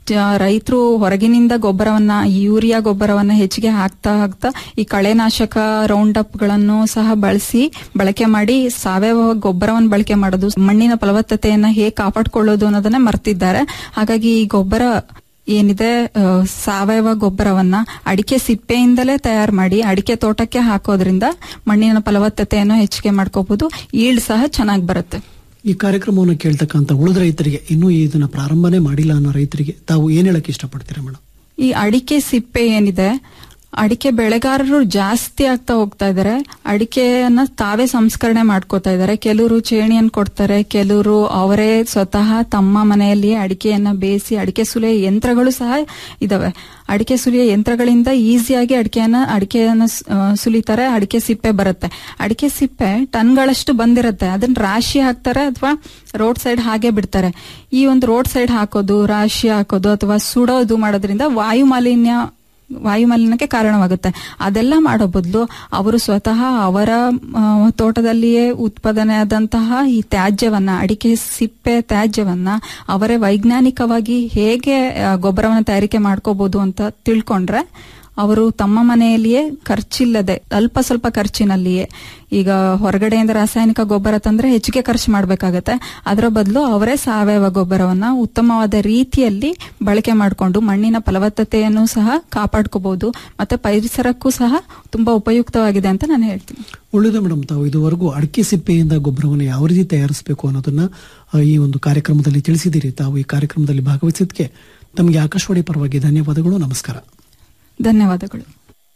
ರೈತರು ಹೊರಗಿನಿಂದ ಗೊಬ್ಬರವನ್ನ ಈ ಯೂರಿಯಾ ಗೊಬ್ಬರವನ್ನ ಹೆಚ್ಚಿಗೆ ಹಾಕ್ತಾ ಹಾಕ್ತಾ ಈ ಕಳೆನಾಶಕ ರೌಂಡ್ ಅಪ್ ಗಳನ್ನು ಸಹ ಬಳಸಿ ಬಳಕೆ ಮಾಡಿ ಸಾವಯವ ಗೊಬ್ಬರವನ್ನು ಬಳಕೆ ಮಾಡೋದು ಮಣ್ಣಿನ ಫಲವತ್ತತೆಯನ್ನ ಹೇಗೆ ಕಾಪಾಡ್ಕೊಳ್ಳೋದು ಅನ್ನೋದನ್ನ ಮರ್ತಿದ್ದಾರೆ ಹಾಗಾಗಿ ಈ ಗೊಬ್ಬರ ಏನಿದೆ ಆ, ಸಾವಯವ ಗೊಬ್ಬರವನ್ನ ಅಡಿಕೆ ಸಿಪ್ಪೆಯಿಂದಲೇ ತಯಾರು ಮಾಡಿ ಅಡಿಕೆ ತೋಟಕ್ಕೆ ಹಾಕೋದ್ರಿಂದ ಮಣ್ಣಿನ ಫಲವತ್ತತೆಯನ್ನು ಹೆಚ್ಚಿಗೆ ಮಾಡ್ಕೋಬಹುದು ಈಲ್ಡ್ ಸಹ ಚೆನ್ನಾಗಿ ಬರುತ್ತೆ ಈ ಕಾರ್ಯಕ್ರಮವನ್ನು ಕೇಳ್ತಕ್ಕಂಥ ಉಳಿದ ರೈತರಿಗೆ ಇನ್ನೂ ಇದನ್ನ ಪ್ರಾರಂಭನೇ ಮಾಡಿಲ್ಲ ಅನ್ನೋ ರೈತರಿಗೆ ತಾವು ಏನ್ ಹೇಳಕ್ ಇಷ್ಟಪಡ್ತೀರಾ ಮೇಡಮ್ ಈ ಅಡಿಕೆ ಸಿಪ್ಪೆ ಏನಿದೆ ಅಡಿಕೆ ಬೆಳೆಗಾರರು ಜಾಸ್ತಿ ಆಗ್ತಾ ಹೋಗ್ತಾ ಇದ್ದಾರೆ ಅಡಿಕೆಯನ್ನ ತಾವೇ ಸಂಸ್ಕರಣೆ ಮಾಡ್ಕೋತಾ ಇದ್ದಾರೆ ಕೆಲವರು ಚೇಣಿಯನ್ನು ಕೊಡ್ತಾರೆ ಕೆಲವರು ಅವರೇ ಸ್ವತಃ ತಮ್ಮ ಮನೆಯಲ್ಲಿ ಅಡಿಕೆಯನ್ನ ಬೇಯಿಸಿ ಅಡಿಕೆ ಸುಲಿಯ ಯಂತ್ರಗಳು ಸಹ ಇದಾವೆ ಅಡಿಕೆ ಸುಲಿಯ ಯಂತ್ರಗಳಿಂದ ಈಸಿಯಾಗಿ ಅಡಿಕೆಯನ್ನ ಅಡಿಕೆಯನ್ನ ಸ್- ಆ, ಸುಲಿತಾರೆ ಅಡಿಕೆ ಸಿಪ್ಪೆ ಬರುತ್ತೆ ಅಡಿಕೆ ಸಿಪ್ಪೆ ಟನ್ಗಳಷ್ಟು ಬಂದಿರುತ್ತೆ ಅದನ್ನ ರಾಶಿ ಹಾಕ್ತಾರೆ ಅಥವಾ ರೋಡ್ ಸೈಡ್ ಹಾಗೆ ಬಿಡ್ತಾರೆ ಈ ಒಂದು ರೋಡ್ ಸೈಡ್ ಹಾಕೋದು ರಾಶಿ ಹಾಕೋದು ಅಥವಾ ಸುಡೋದು ಮಾಡೋದ್ರಿಂದ ವಾಯು ಮಾಲಿನ್ಯ ವಾಯುಮಾಲಿನ್ಯಕ್ಕೆ ಕಾರಣವಾಗುತ್ತೆ ಅದೆಲ್ಲ ಮಾಡೋ ಬದಲು ಅವರು ಸ್ವತಃ ಅವರ ಆ, ತೋಟದಲ್ಲಿಯೇ ಉತ್ಪಾದನೆ ಆದಂತಹ ಈ ತ್ಯಾಜ್ಯವನ್ನ ಅಡಿಕೆ ಸಿಪ್ಪೆ ತ್ಯಾಜ್ಯವನ್ನ ಅವರೇ ವೈಜ್ಞಾನಿಕವಾಗಿ ಹೇಗೆ ಆ, ಗೊಬ್ಬರವನ್ನ ತಯಾರಿಕೆ ಮಾಡ್ಕೋಬಹುದು ಅಂತ ತಿಳ್ಕೊಂಡ್ರೆ ಅವರು ತಮ್ಮ ಮನೆಯಲ್ಲಿಯೇ ಖರ್ಚಿಲ್ಲದೆ ಅಲ್ಪ ಸ್ವಲ್ಪ ಖರ್ಚಿನಲ್ಲಿಯೇ ಈಗ ಹೊರಗಡೆಯಿಂದ ರಾಸಾಯನಿಕ ಗೊಬ್ಬರ ತಂದ್ರೆ ಹೆಚ್ಚಿಗೆ ಖರ್ಚು ಮಾಡಬೇಕಾಗತ್ತೆ ಅದರ ಬದಲು ಅವರೇ ಸಾವಯವ ಗೊಬ್ಬರವನ್ನ ಉತ್ತಮವಾದ ರೀತಿಯಲ್ಲಿ ಬಳಕೆ ಮಾಡಿಕೊಂಡು ಮಣ್ಣಿನ ಫಲವತ್ತತೆಯನ್ನು ಸಹ ಕಾಪಾಡ್ಕೋಬಹುದು ಮತ್ತೆ ಪರಿಸರಕ್ಕೂ ಸಹ ತುಂಬಾ ಉಪಯುಕ್ತವಾಗಿದೆ ಅಂತ ನಾನು ಹೇಳ್ತೀನಿ ಒಳ್ಳೆಯದು ಮೇಡಮ್ ತಾವು ಇದುವರೆಗೂ ಅಡಿಕೆ ಸಿಪ್ಪೆಯಿಂದ ಗೊಬ್ಬರವನ್ನು ಯಾವ ರೀತಿ ತಯಾರಿಸಬೇಕು ಅನ್ನೋದನ್ನ ಆ, ಈ ಒಂದು ಕಾರ್ಯಕ್ರಮದಲ್ಲಿ ತಿಳಿಸಿದ್ದೀರಿ ತಾವು ಈ ಕಾರ್ಯಕ್ರಮದಲ್ಲಿ ಭಾಗವಹಿಸಿದ್ದಕ್ಕೆ ತಮಗೆ ಆಕಾಶವಾಣಿ ಪರವಾಗಿ ಧನ್ಯವಾದಗಳು ನಮಸ್ಕಾರ ಧನ್ಯವಾದಗಳು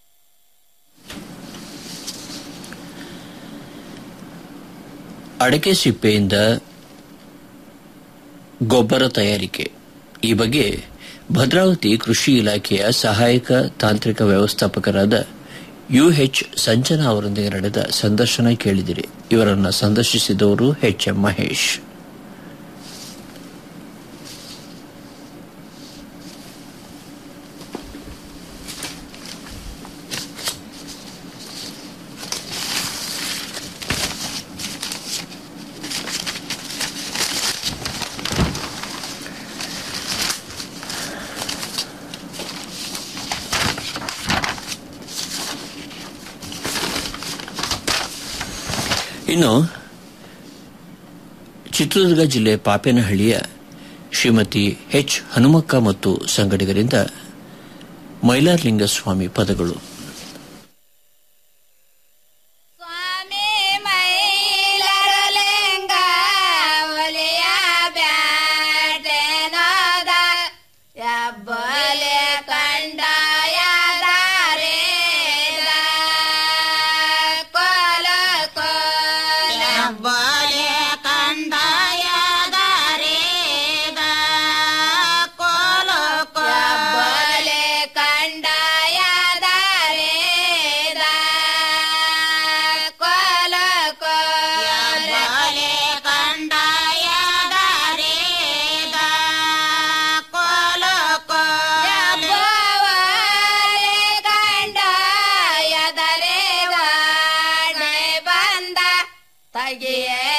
ಅಡಕೆ ಸಿಪ್ಪೆಯಿಂದ ಗೊಬ್ಬರ ತಯಾರಿಕೆ ಈ ಬಗ್ಗೆ ಭದ್ರಾವತಿ ಕೃಷಿ ಇಲಾಖೆಯ ಸಹಾಯಕ ತಾಂತ್ರಿಕ ವ್ಯವಸ್ಥಾಪಕರಾದ ಯುಎಚ್ ಸಂಜನಾ ಅವರೊಂದಿಗೆ ನಡೆದ ಸಂದರ್ಶನ ಕೇಳಿದಿರಿ ಇವರನ್ನು ಸಂದರ್ಶಿಸಿದವರು ಎಚ್ ಎಂ ಮಹೇಶ್ ಇನ್ನು ಚಿತ್ರದುರ್ಗ ಜಿಲ್ಲೆ ಪಾಪೇನಹಳ್ಳಿಯ ಶ್ರೀಮತಿ ಎಚ್ ಹನುಮಕ್ಕ ಮತ್ತು ಸಂಗಡಿಗರಿಂದ ಮೈಲಾರಲಿಂಗಸ್ವಾಮಿ ಪದಗಳು ಯಬ್ಬಲೆ ಕಂಡಾಯ ದಾರೇದ ಕೊಲ ಕೊಲ ಯಬ್ಬಲೆ ಕಂಡಾಯ ದಾರೇದ ಕೊಲ ಕೊಲ ಯಬ್ಬಲೆ ಕಂಡಾಯ ದಾರೇದ ಕೊಲ ಕೊಲ ಯಬ್ಬಲೆ ಕಂಡಾಯ ದಾರೇದ ಕೊಲ ಕೊಲ ಗಂಡಾಯ ದರೇವಾಣೆ ಬಂದ ತಗಿಯೇ